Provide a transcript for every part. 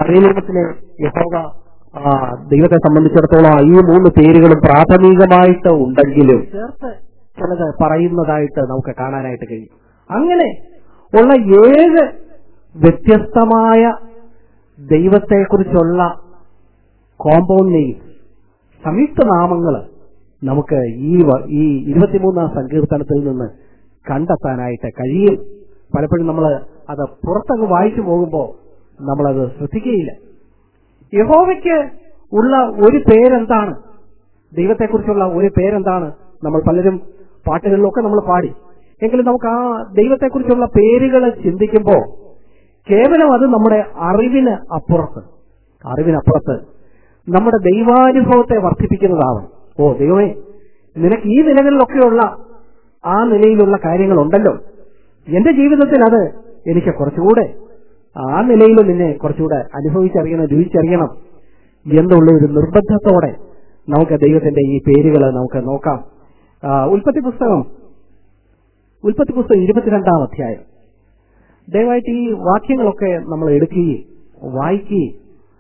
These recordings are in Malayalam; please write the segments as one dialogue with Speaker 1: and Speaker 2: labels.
Speaker 1: പഴയ നിയമത്തിലെ യഹോവ ആ, ദൈവത്തെ സംബന്ധിച്ചിടത്തോളം ഈ മൂന്ന് പേരുകളും പ്രാഥമികമായിട്ട് ഉണ്ടെങ്കിലും ചേർത്ത് ചിലത് പറയുന്നതായിട്ട് നമുക്ക് കാണാനായിട്ട് കഴിയും അങ്ങനെ ഉള്ള ഏഴ് വ്യത്യസ്തമായ ദൈവത്തെക്കുറിച്ചുള്ള കോമ്പൗണ്ട് നെയിം സംയുക്ത നാമങ്ങൾ നമുക്ക് ഈ വ- ഈ ഇരുപത്തിമൂന്നാം സങ്കീർത്തനത്തിൽ നിന്ന് കണ്ടെത്താനായിട്ട് കഴിയും പലപ്പോഴും നമ്മൾ അത് പുറത്തങ്ങ് വായിച്ചു പോകുമ്പോൾ നമ്മളത് ശ്രദ്ധിക്കുകയില്ല യഹോവയ്ക്ക് ഉള്ള ഒരു പേരെന്താണ് ദൈവത്തെക്കുറിച്ചുള്ള ഒരു പേരെന്താണ് നമ്മൾ പലരും പാട്ടുകളിലൊക്കെ നമ്മൾ പാടി എങ്കിലും നമുക്ക് ആ ദൈവത്തെക്കുറിച്ചുള്ള പേരുകൾ ചിന്തിക്കുമ്പോൾ കേവലം അത് നമ്മുടെ അറിവിന് അപ്പുറത്ത് അറിവിനപ്പുറത്ത് നമ്മുടെ ദൈവാനുഭവത്തെ വർദ്ധിപ്പിക്കുന്നതാവണം ഓ ദൈവമേ നിനക്ക് ഈ നിലകളിലൊക്കെയുള്ള ആ നിലയിലുള്ള കാര്യങ്ങളുണ്ടല്ലോ എന്റെ ജീവിതത്തിൽ അത് എനിക്ക് കുറച്ചുകൂടെ ആ നിലയിൽ നിന്നെ കുറച്ചുകൂടെ അനുഭവിച്ചറിയണം രുചിച്ചറിയണം എന്നുള്ള ഒരു നിർബന്ധത്തോടെ നമുക്ക് ദൈവത്തിന്റെ ഈ പേരുകൾ നമുക്ക് നോക്കാം ആ, ഉൽപ്പത്തി പുസ്തകം ഉൽപ്പത്തി പുസ്തകം ഇരുപത്തിരണ്ടാം അധ്യായം ദയവായിട്ട് ഈ വാക്യങ്ങളൊക്കെ നമ്മൾ എടുക്കുകയും വായിക്കുകയും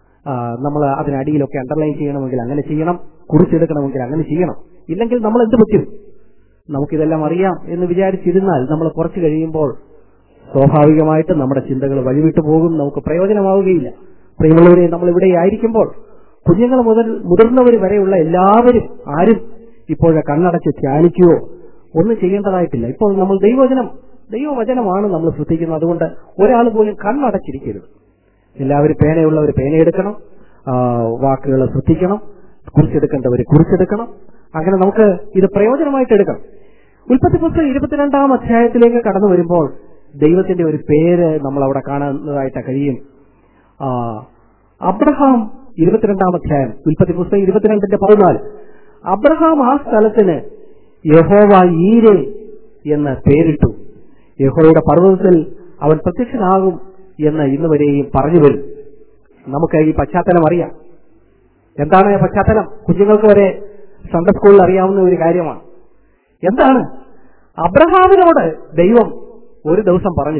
Speaker 1: നമ്മൾ അതിനടിയിലൊക്കെ അണ്ടർലൈൻ ചെയ്യണമെങ്കിൽ അങ്ങനെ ചെയ്യണം കുറിച്ചെടുക്കണമെങ്കിൽ അങ്ങനെ ചെയ്യണം ഇല്ലെങ്കിൽ നമ്മൾ എന്ത് പറ്റും നമുക്കിതെല്ലാം അറിയാം എന്ന് വിചാരിച്ചിരുന്നാൽ നമ്മൾ കുറച്ച് കഴിയുമ്പോൾ സ്വാഭാവികമായിട്ട് നമ്മുടെ ചിന്തകൾ വഴിവിട്ടു പോകും നമുക്ക് പ്രയോജനമാവുകയില്ല പ്രിയമുള്ളവരെ നമ്മൾ ഇവിടെ ആയിരിക്കുമ്പോൾ കുഞ്ഞുങ്ങൾ മുതൽ മുതിർന്നവർ വരെയുള്ള എല്ലാവരും ആരും ഇപ്പോഴെ കണ്ണടച്ച് ധ്യാനിക്കുകയോ ഒന്നും ചെയ്യേണ്ടതായിട്ടില്ല ഇപ്പോൾ നമ്മൾ ദൈവവചനം ദൈവവചനമാണ് നമ്മൾ ശ്രദ്ധിക്കുന്നത് അതുകൊണ്ട് ഒരാൾ പോലും കണ്ണടച്ചിരിക്കരുത് എല്ലാവരും പേനയുള്ളവർ പേനയെടുക്കണം ആ, വാക്കുകൾ ശ്രദ്ധിക്കണം കുറിച്ചെടുക്കേണ്ടവർ കുറിച്ചെടുക്കണം അങ്ങനെ നമുക്ക് ഇത് പ്രയോജനമായിട്ട് എടുക്കണം ഉൽപ്പത്തി പുസ്തകം ഇരുപത്തിരണ്ടാം അധ്യായത്തിലേക്ക് കടന്നു വരുമ്പോൾ ദൈവത്തിന്റെ ഒരു പേര് നമ്മൾ അവിടെ കാണുന്നതായിട്ട് കഴിയും ആ, അബ്രഹാം ഇരുപത്തിരണ്ടാം അധ്യായം ഉൽപ്പത്തി പുസ്തകം ഇരുപത്തിരണ്ടിന്റെ പതിനാല് അബ്രഹാം ആ സ്ഥലത്തിന് യഹോവ ഈരെ എന്ന് പേരിട്ടു യഹോവയുടെ പർവ്വതത്തിൽ അവൻ പ്രത്യക്ഷനാകും എന്ന് ഇന്ന് വരെയും പറഞ്ഞു വരും നമുക്ക് ഈ പശ്ചാത്തലം അറിയാം എന്താണ് ഈ പശ്ചാത്തലം കുഞ്ഞുങ്ങൾക്ക് വരെ സൺഡേ സ്കൂളിൽ അറിയാവുന്ന ഒരു കാര്യമാണ് എന്താണ് അബ്രഹാമിനോട് ദൈവം ഒരു ദിവസം പറഞ്ഞു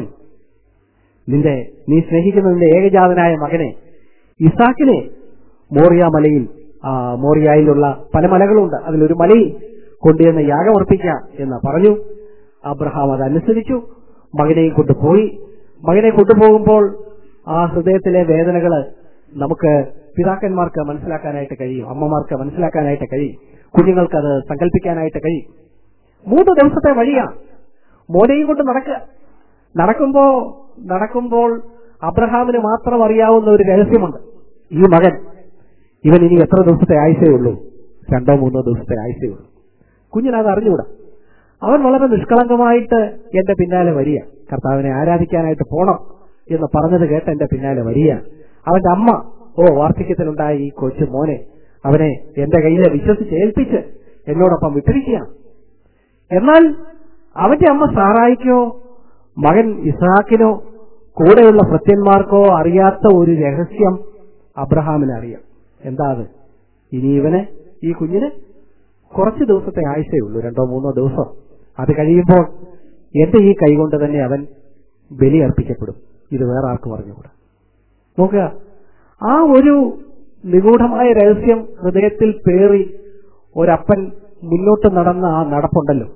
Speaker 1: നിന്റെ നീ സ്നേഹിക്കുന്ന നിന്റെ ഏകജാതനായ മകനെ ഇസാക്കിനെ മോറിയ മലയിൽ ആ, മോറിയയിലുള്ള പല മലകളുണ്ട് അതിലൊരു മലയിൽ കൊണ്ടുവന്ന് യാഗമർപ്പിക്കാം എന്ന് പറഞ്ഞു അബ്രഹാം അതനുസരിച്ചു മകനെയും കൊണ്ടുപോയി മകനെ കൊണ്ടുപോകുമ്പോൾ ആ ഹൃദയത്തിലെ വേദനകള് നമുക്ക് പിതാക്കന്മാർക്ക് മനസ്സിലാക്കാനായിട്ട് കഴിയും അമ്മമാർക്ക് മനസ്സിലാക്കാനായിട്ട് കഴിയും കുഞ്ഞുങ്ങൾക്ക് അത് സങ്കല്പിക്കാനായിട്ട് കഴിയും മൂന്ന് ദിവസത്തെ വഴിയാണ് മോനെയും കൊണ്ട് നടക്കുക നടക്കുമ്പോ നടക്കുമ്പോൾ അബ്രഹാമിന് മാത്രം അറിയാവുന്ന ഒരു രഹസ്യമുണ്ട് ഈ മകൻ ഇവൻ ഇനി എത്ര ദിവസത്തെ ആയുസേ ഉള്ളൂ രണ്ടോ മൂന്നോ ദിവസത്തെ ആയുസേ ഉള്ളൂ കുഞ്ഞിനത് അറിഞ്ഞുകൂടാ അവൻ വളരെ നിഷ്കളങ്കമായിട്ട് എന്റെ പിന്നാലെ വരിക കർത്താവിനെ ആരാധിക്കാനായിട്ട് പോണം എന്ന് പറഞ്ഞത് കേട്ട് എന്റെ പിന്നാലെ വരിക അവന്റെ അമ്മ ഓ വാർദ്ധക്യത്തിലുണ്ടായ ഈ കൊച്ചു മോനെ അവനെ എന്റെ കയ്യിൽ വിശ്വസിച്ച് ഏൽപ്പിച്ച് എന്നോടൊപ്പം വിട്ടിരിക്കുകയാണ് എന്നാൽ അവന്റെ അമ്മ സാറായിക്കോ മകൻ ഇസാക്കിനോ കൂടെയുള്ള ഭൃത്യന്മാർക്കോ അറിയാത്ത ഒരു രഹസ്യം അബ്രഹാമിന് അറിയാം എന്താ അത് ഇനി ഇവന് ഈ കുഞ്ഞിന് കുറച്ച് ദിവസത്തെ ആയുസേ ഉള്ളൂ രണ്ടോ മൂന്നോ ദിവസം അത് കഴിയുമ്പോൾ എന്റെ ഈ കൈകൊണ്ട് തന്നെ അവൻ ബലി അർപ്പിക്കപ്പെടും ഇത് വേറെ ആർക്കും പറഞ്ഞുകൂടാ നോക്കുക ആ ഒരു നിഗൂഢമായ രഹസ്യം ഹൃദയത്തിൽ പേറി ഒരപ്പൻ മുന്നോട്ട് നടന്ന ആ നടപ്പുണ്ടല്ലോ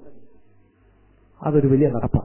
Speaker 1: അതൊരു വലിയ നടപ്പാണ്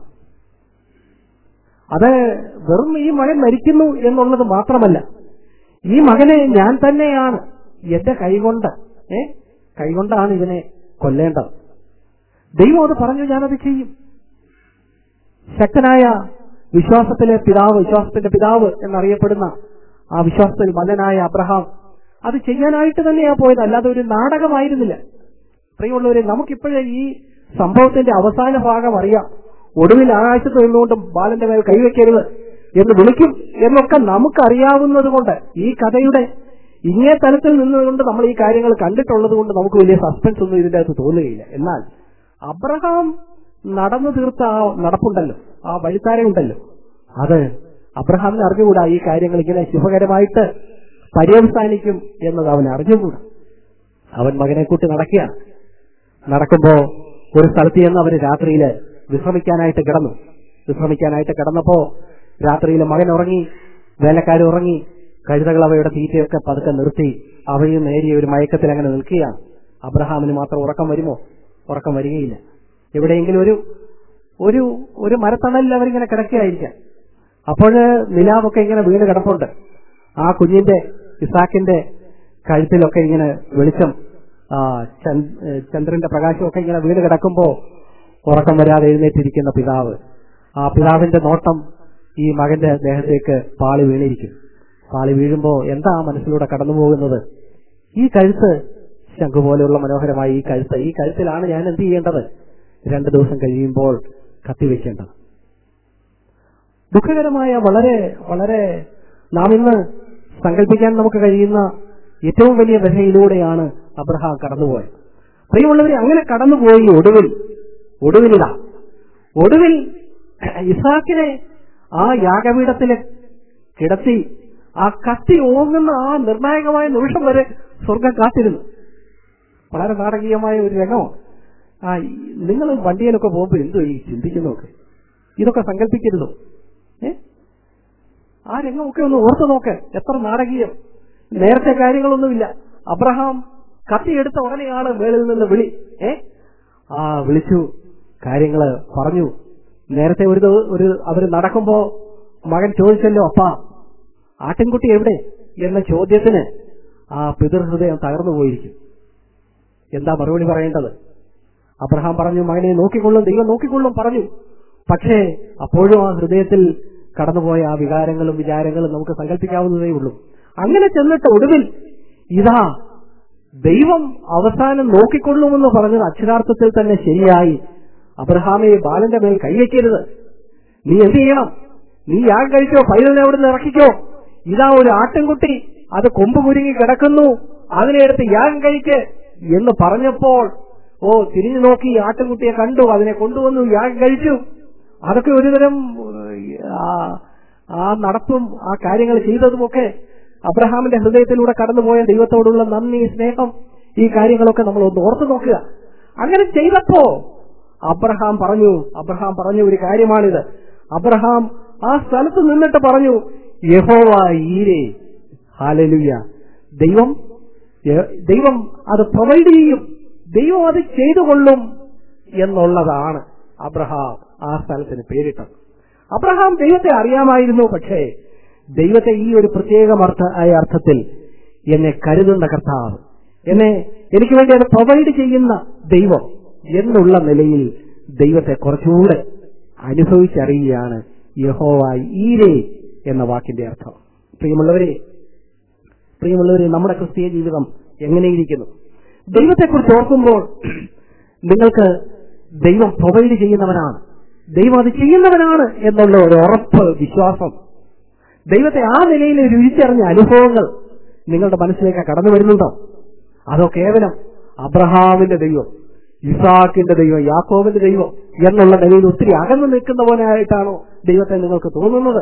Speaker 1: അത് വെറും ഈ മകൻ മരിക്കുന്നു എന്നുള്ളത് മാത്രമല്ല ഈ മകനെ ഞാൻ തന്നെയാണ് എന്റെ കൈകൊണ്ട് ഏ കൈകൊണ്ടാണ് ഇവനെ കൊല്ലേണ്ടത് ദൈവം അത് പറഞ്ഞു ഞാനത് ചെയ്യും ശക്തനായ വിശ്വാസത്തിലെ പിതാവ് വിശ്വാസത്തിന്റെ പിതാവ് എന്നറിയപ്പെടുന്ന ആ വിശ്വാസത്തിൽ മല്ലനായ അബ്രഹാം അത് ചെയ്യാനായിട്ട് തന്നെയാ പോയത് അല്ലാതെ ഒരു നാടകമായിരുന്നില്ല പ്രിയമുള്ളവരെ നമുക്കിപ്പോഴേ ഈ സംഭവത്തിന്റെ അവസാന ഭാഗം അറിയാം ഒടുവിൽ ആകാശത്ത് നിന്നുകൊണ്ട് ബാലന്റെ മേൽ കൈവയ്ക്കരുത് എന്ന് വിളിക്കും എന്നൊക്കെ നമുക്കറിയാവുന്നത് കൊണ്ട് ഈ കഥയുടെ ഇങ്ങേ തലത്തിൽ നിന്നുകൊണ്ട് നമ്മൾ ഈ കാര്യങ്ങൾ കണ്ടിട്ടുള്ളത് കൊണ്ട് നമുക്ക് വലിയ സസ്പെൻസ് ഒന്നും ഇതിന്റെ അകത്ത് തോന്നുകയില്ല എന്നാൽ അബ്രഹാം നടന്നു തീർത്ത ആ നടപ്പുണ്ടല്ലോ ആ വഴിത്താരയുണ്ടല്ലോ അത് അബ്രഹാമിന് അറിഞ്ഞുകൂടാ ഈ കാര്യങ്ങൾ ഇങ്ങനെ ശുഭകരമായിട്ട് പര്യവസാനിക്കും എന്നത് അവൻ അറിഞ്ഞുകൂടാ അവൻ മകനെ കൂട്ടി നടക്കുകയാണ് നടക്കുമ്പോ ഒരു സ്ഥലത്ത് ചെന്ന് അവന് രാത്രിയിൽ വിശ്രമിക്കാനായിട്ട് കിടന്നു വിശ്രമിക്കാനായിട്ട് കിടന്നപ്പോ രാത്രിയിൽ മകൻ ഉറങ്ങി വേലക്കാർ ഉറങ്ങി കഴുതകൾ അവയുടെ തീറ്റയൊക്കെ പതുക്കെ നിർത്തി അവയും നേരിയ ഒരു മയക്കത്തിൽ അങ്ങനെ നിൽക്കുകയാണ് അബ്രഹാമിന് മാത്രം ഉറക്കം വരുമോ ഉറക്കം വരികയില്ല എവിടെയെങ്കിലും ഒരു ഒരു ഒരു മരത്തണലിൽ അവരിങ്ങനെ കിടക്കുകയായിരിക്കാം അപ്പോഴ് നിലാവൊക്കെ ഇങ്ങനെ വീണ് കിടപ്പുണ്ട് ആ കുഞ്ഞിന്റെ ഇസാക്കിന്റെ കഴുത്തിലൊക്കെ ഇങ്ങനെ വെളിച്ചം ആ, ചന്ദ്- ഏ, ചന്ദ്രന്റെ പ്രകാശമൊക്കെ ഇങ്ങനെ വീണ് കിടക്കുമ്പോ ഉറക്കം വരാതെ എഴുന്നേറ്റിരിക്കുന്ന പിതാവ് ആ പിതാവിന്റെ നോട്ടം ഈ മകന്റെ ദേഹത്തേക്ക് പാളി വീണിരിക്കും പാളി വീഴുമ്പോ എന്താ ആ മനസ്സിലൂടെ കടന്നു പോകുന്നത് ഈ കഴുത്ത് ശംഖു പോലെയുള്ള മനോഹരമായ ഈ കഴുത്ത് ഈ കഴുത്തിലാണ് ഞാൻ എന്ത് ചെയ്യേണ്ടത് രണ്ടു ദിവസം കഴിയുമ്പോൾ കത്തിവെക്കേണ്ടത് ദുഃഖകരമായ വളരെ വളരെ നാം ഇന്ന് സങ്കല്പിക്കാൻ നമുക്ക് കഴിയുന്ന ഏറ്റവും വലിയ വ്യഥയിലൂടെയാണ് അബ്രഹാം കടന്നുപോയത് പ്രിയമുള്ളവരെ അങ്ങനെ കടന്നുപോയി ഒടുവിൽ ഒടുവിലിതാ ഒടുവിൽ ഇസാക്കിനെ ആ യാഗപീഠത്തിൽ കിടത്തി ആ കത്തി ഓങ്ങുന്ന ആ നിർണായകമായ നിമിഷം വരെ സ്വർഗം കാത്തിരുന്നു വളരെ നാടകീയമായ ഒരു രംഗമാണ് ആ നിങ്ങൾ വണ്ടിയിലൊക്കെ പോകുമ്പോൾ എന്തോ ഈ ചിന്തിക്കുന്നതൊക്കെ ഇതൊക്കെ സങ്കല്പിക്കരുതോ ഏ ആ രംഗമൊക്കെ ഒന്ന് ഓർത്തു നോക്ക് എത്ര നാടകീയം നേരത്തെ കാര്യങ്ങളൊന്നുമില്ല അബ്രഹാം കത്തിയെടുത്ത ഉടനെയാണ് മേളിൽ നിന്ന് വിളി ഏ ആ വിളിച്ചു കാര്യങ്ങള് പറഞ്ഞു നേരത്തെ ഒരു ദിവ- ഒരു അവര് നടക്കുമ്പോ മകൻ ചോദിച്ചല്ലോ അപ്പാ ആട്ടിൻകുട്ടി എവിടെ എന്ന ചോദ്യത്തിന് ആ പിതൃഹൃദയം തകർന്നു പോയിരിക്കും എന്താ മറുപടി പറയേണ്ടത് അബ്രഹാം പറഞ്ഞു മകനെ നോക്കിക്കൊള്ളും ദൈവം നോക്കിക്കൊള്ളും പറഞ്ഞു പക്ഷേ അപ്പോഴും ആ ഹൃദയത്തിൽ കടന്നുപോയ ആ വികാരങ്ങളും വിചാരങ്ങളും നമുക്ക് സങ്കല്പിക്കാവുന്നതേ ഉള്ളൂ അങ്ങനെ ചെന്നിട്ട് ഒടുവിൽ ഇതാ ദൈവം അവസാനം നോക്കിക്കൊള്ളുമെന്ന് പറഞ്ഞത് അക്ഷരാർത്ഥത്തിൽ തന്നെ ശരിയായി അബ്രഹാമെ ബാലന്റെ മേൽ കൈവയ്ക്കരുത് നീ എന്ത് ചെയ്യണം നീ യാഗം കഴിച്ചോ പൈതലിനെ അവിടുന്ന് ഇറക്കിക്കോ ഇതാ ഒരു ആട്ടിൻകുട്ടി അത് കൊമ്പ് കുരുങ്ങി കിടക്കുന്നു അതിനെ എടുത്ത് യാഗം കഴിക്ക് എന്ന് പറഞ്ഞപ്പോൾ ഓ തിരിഞ്ഞു നോക്കി ഈ ആട്ടിൻകുട്ടിയെ കണ്ടു അതിനെ കൊണ്ടുവന്നു യാഗം കഴിച്ചു അതൊക്കെ ഒരുതരം ഏഹ്, ആ- ആ നടപ്പും ആ കാര്യങ്ങൾ ചെയ്തതുമൊക്കെ അബ്രഹാമിന്റെ ഹൃദയത്തിലൂടെ കടന്നുപോയ ദൈവത്തോടുള്ള നന്ദി സ്നേഹം ഈ കാര്യങ്ങളൊക്കെ നമ്മൾ ഒന്ന് ഓർത്തു നോക്കുക അങ്ങനെ ചെയ്തപ്പോ അബ്രഹാം പറഞ്ഞു അബ്രഹാം പറഞ്ഞ ഒരു കാര്യമാണിത് അബ്രഹാം ആ സ്ഥലത്ത് നിന്നിട്ട് പറഞ്ഞു യഹോവ ഈരേ ഹാലലുയ ദൈവം യ- ദൈവം അത് പ്രൊവൈഡ് ചെയ്യും ദൈവം അത് ചെയ്തു കൊള്ളും എന്നുള്ളതാണ് അബ്രഹാം ആ സ്ഥലത്തിന് പേരിട്ടത് അബ്രഹാം ദൈവത്തെ അറിയാമായിരുന്നു പക്ഷേ ദൈവത്തെ ഈ ഒരു പ്രത്യേക അർത്ഥ- ആയ അർത്ഥത്തിൽ എന്നെ കരുതുന്ന കർത്താവ് എന്നെ എനിക്ക് വേണ്ടി അത് പ്രൊവൈഡ് ചെയ്യുന്ന ദൈവം എന്നുള്ള നിലയിൽ ദൈവത്തെ കുറച്ചുകൂടെ അനുഭവിച്ചറിയുകയാണ് യഹോവ ഈരേ എന്ന വാക്കിന്റെ അർത്ഥം പ്രിയമുള്ളവരെ പ്രിയമുള്ളവരെ നമ്മുടെ ക്രിസ്തീയ ജീവിതം എങ്ങനെയിരിക്കുന്നു ദൈവത്തെക്കുറിച്ച് ഓർക്കുമ്പോൾ നിങ്ങൾക്ക് ദൈവം പ്രൊവൈഡ് ചെയ്യുന്നവനാണ് ദൈവം അത് ചെയ്യുന്നവനാണ് എന്നുള്ള ഒരു ഉറപ്പ് വിശ്വാസം ദൈവത്തെ ആ നിലയിൽ രുചിച്ചറിഞ്ഞ അനുഭവങ്ങൾ നിങ്ങളുടെ മനസ്സിലേക്ക് കടന്നു വരുന്നുണ്ടോ അതോ കേവലം അബ്രഹാമിന്റെ ദൈവം ഇസാക്കിന്റെ ദൈവം യാക്കോബിന്റെ ദൈവം എന്നുള്ള നിലയിൽ ഒത്തിരി അകന്നു നിൽക്കുന്നവനായിട്ടാണോ ദൈവത്തെ നിങ്ങൾക്ക് തോന്നുന്നത്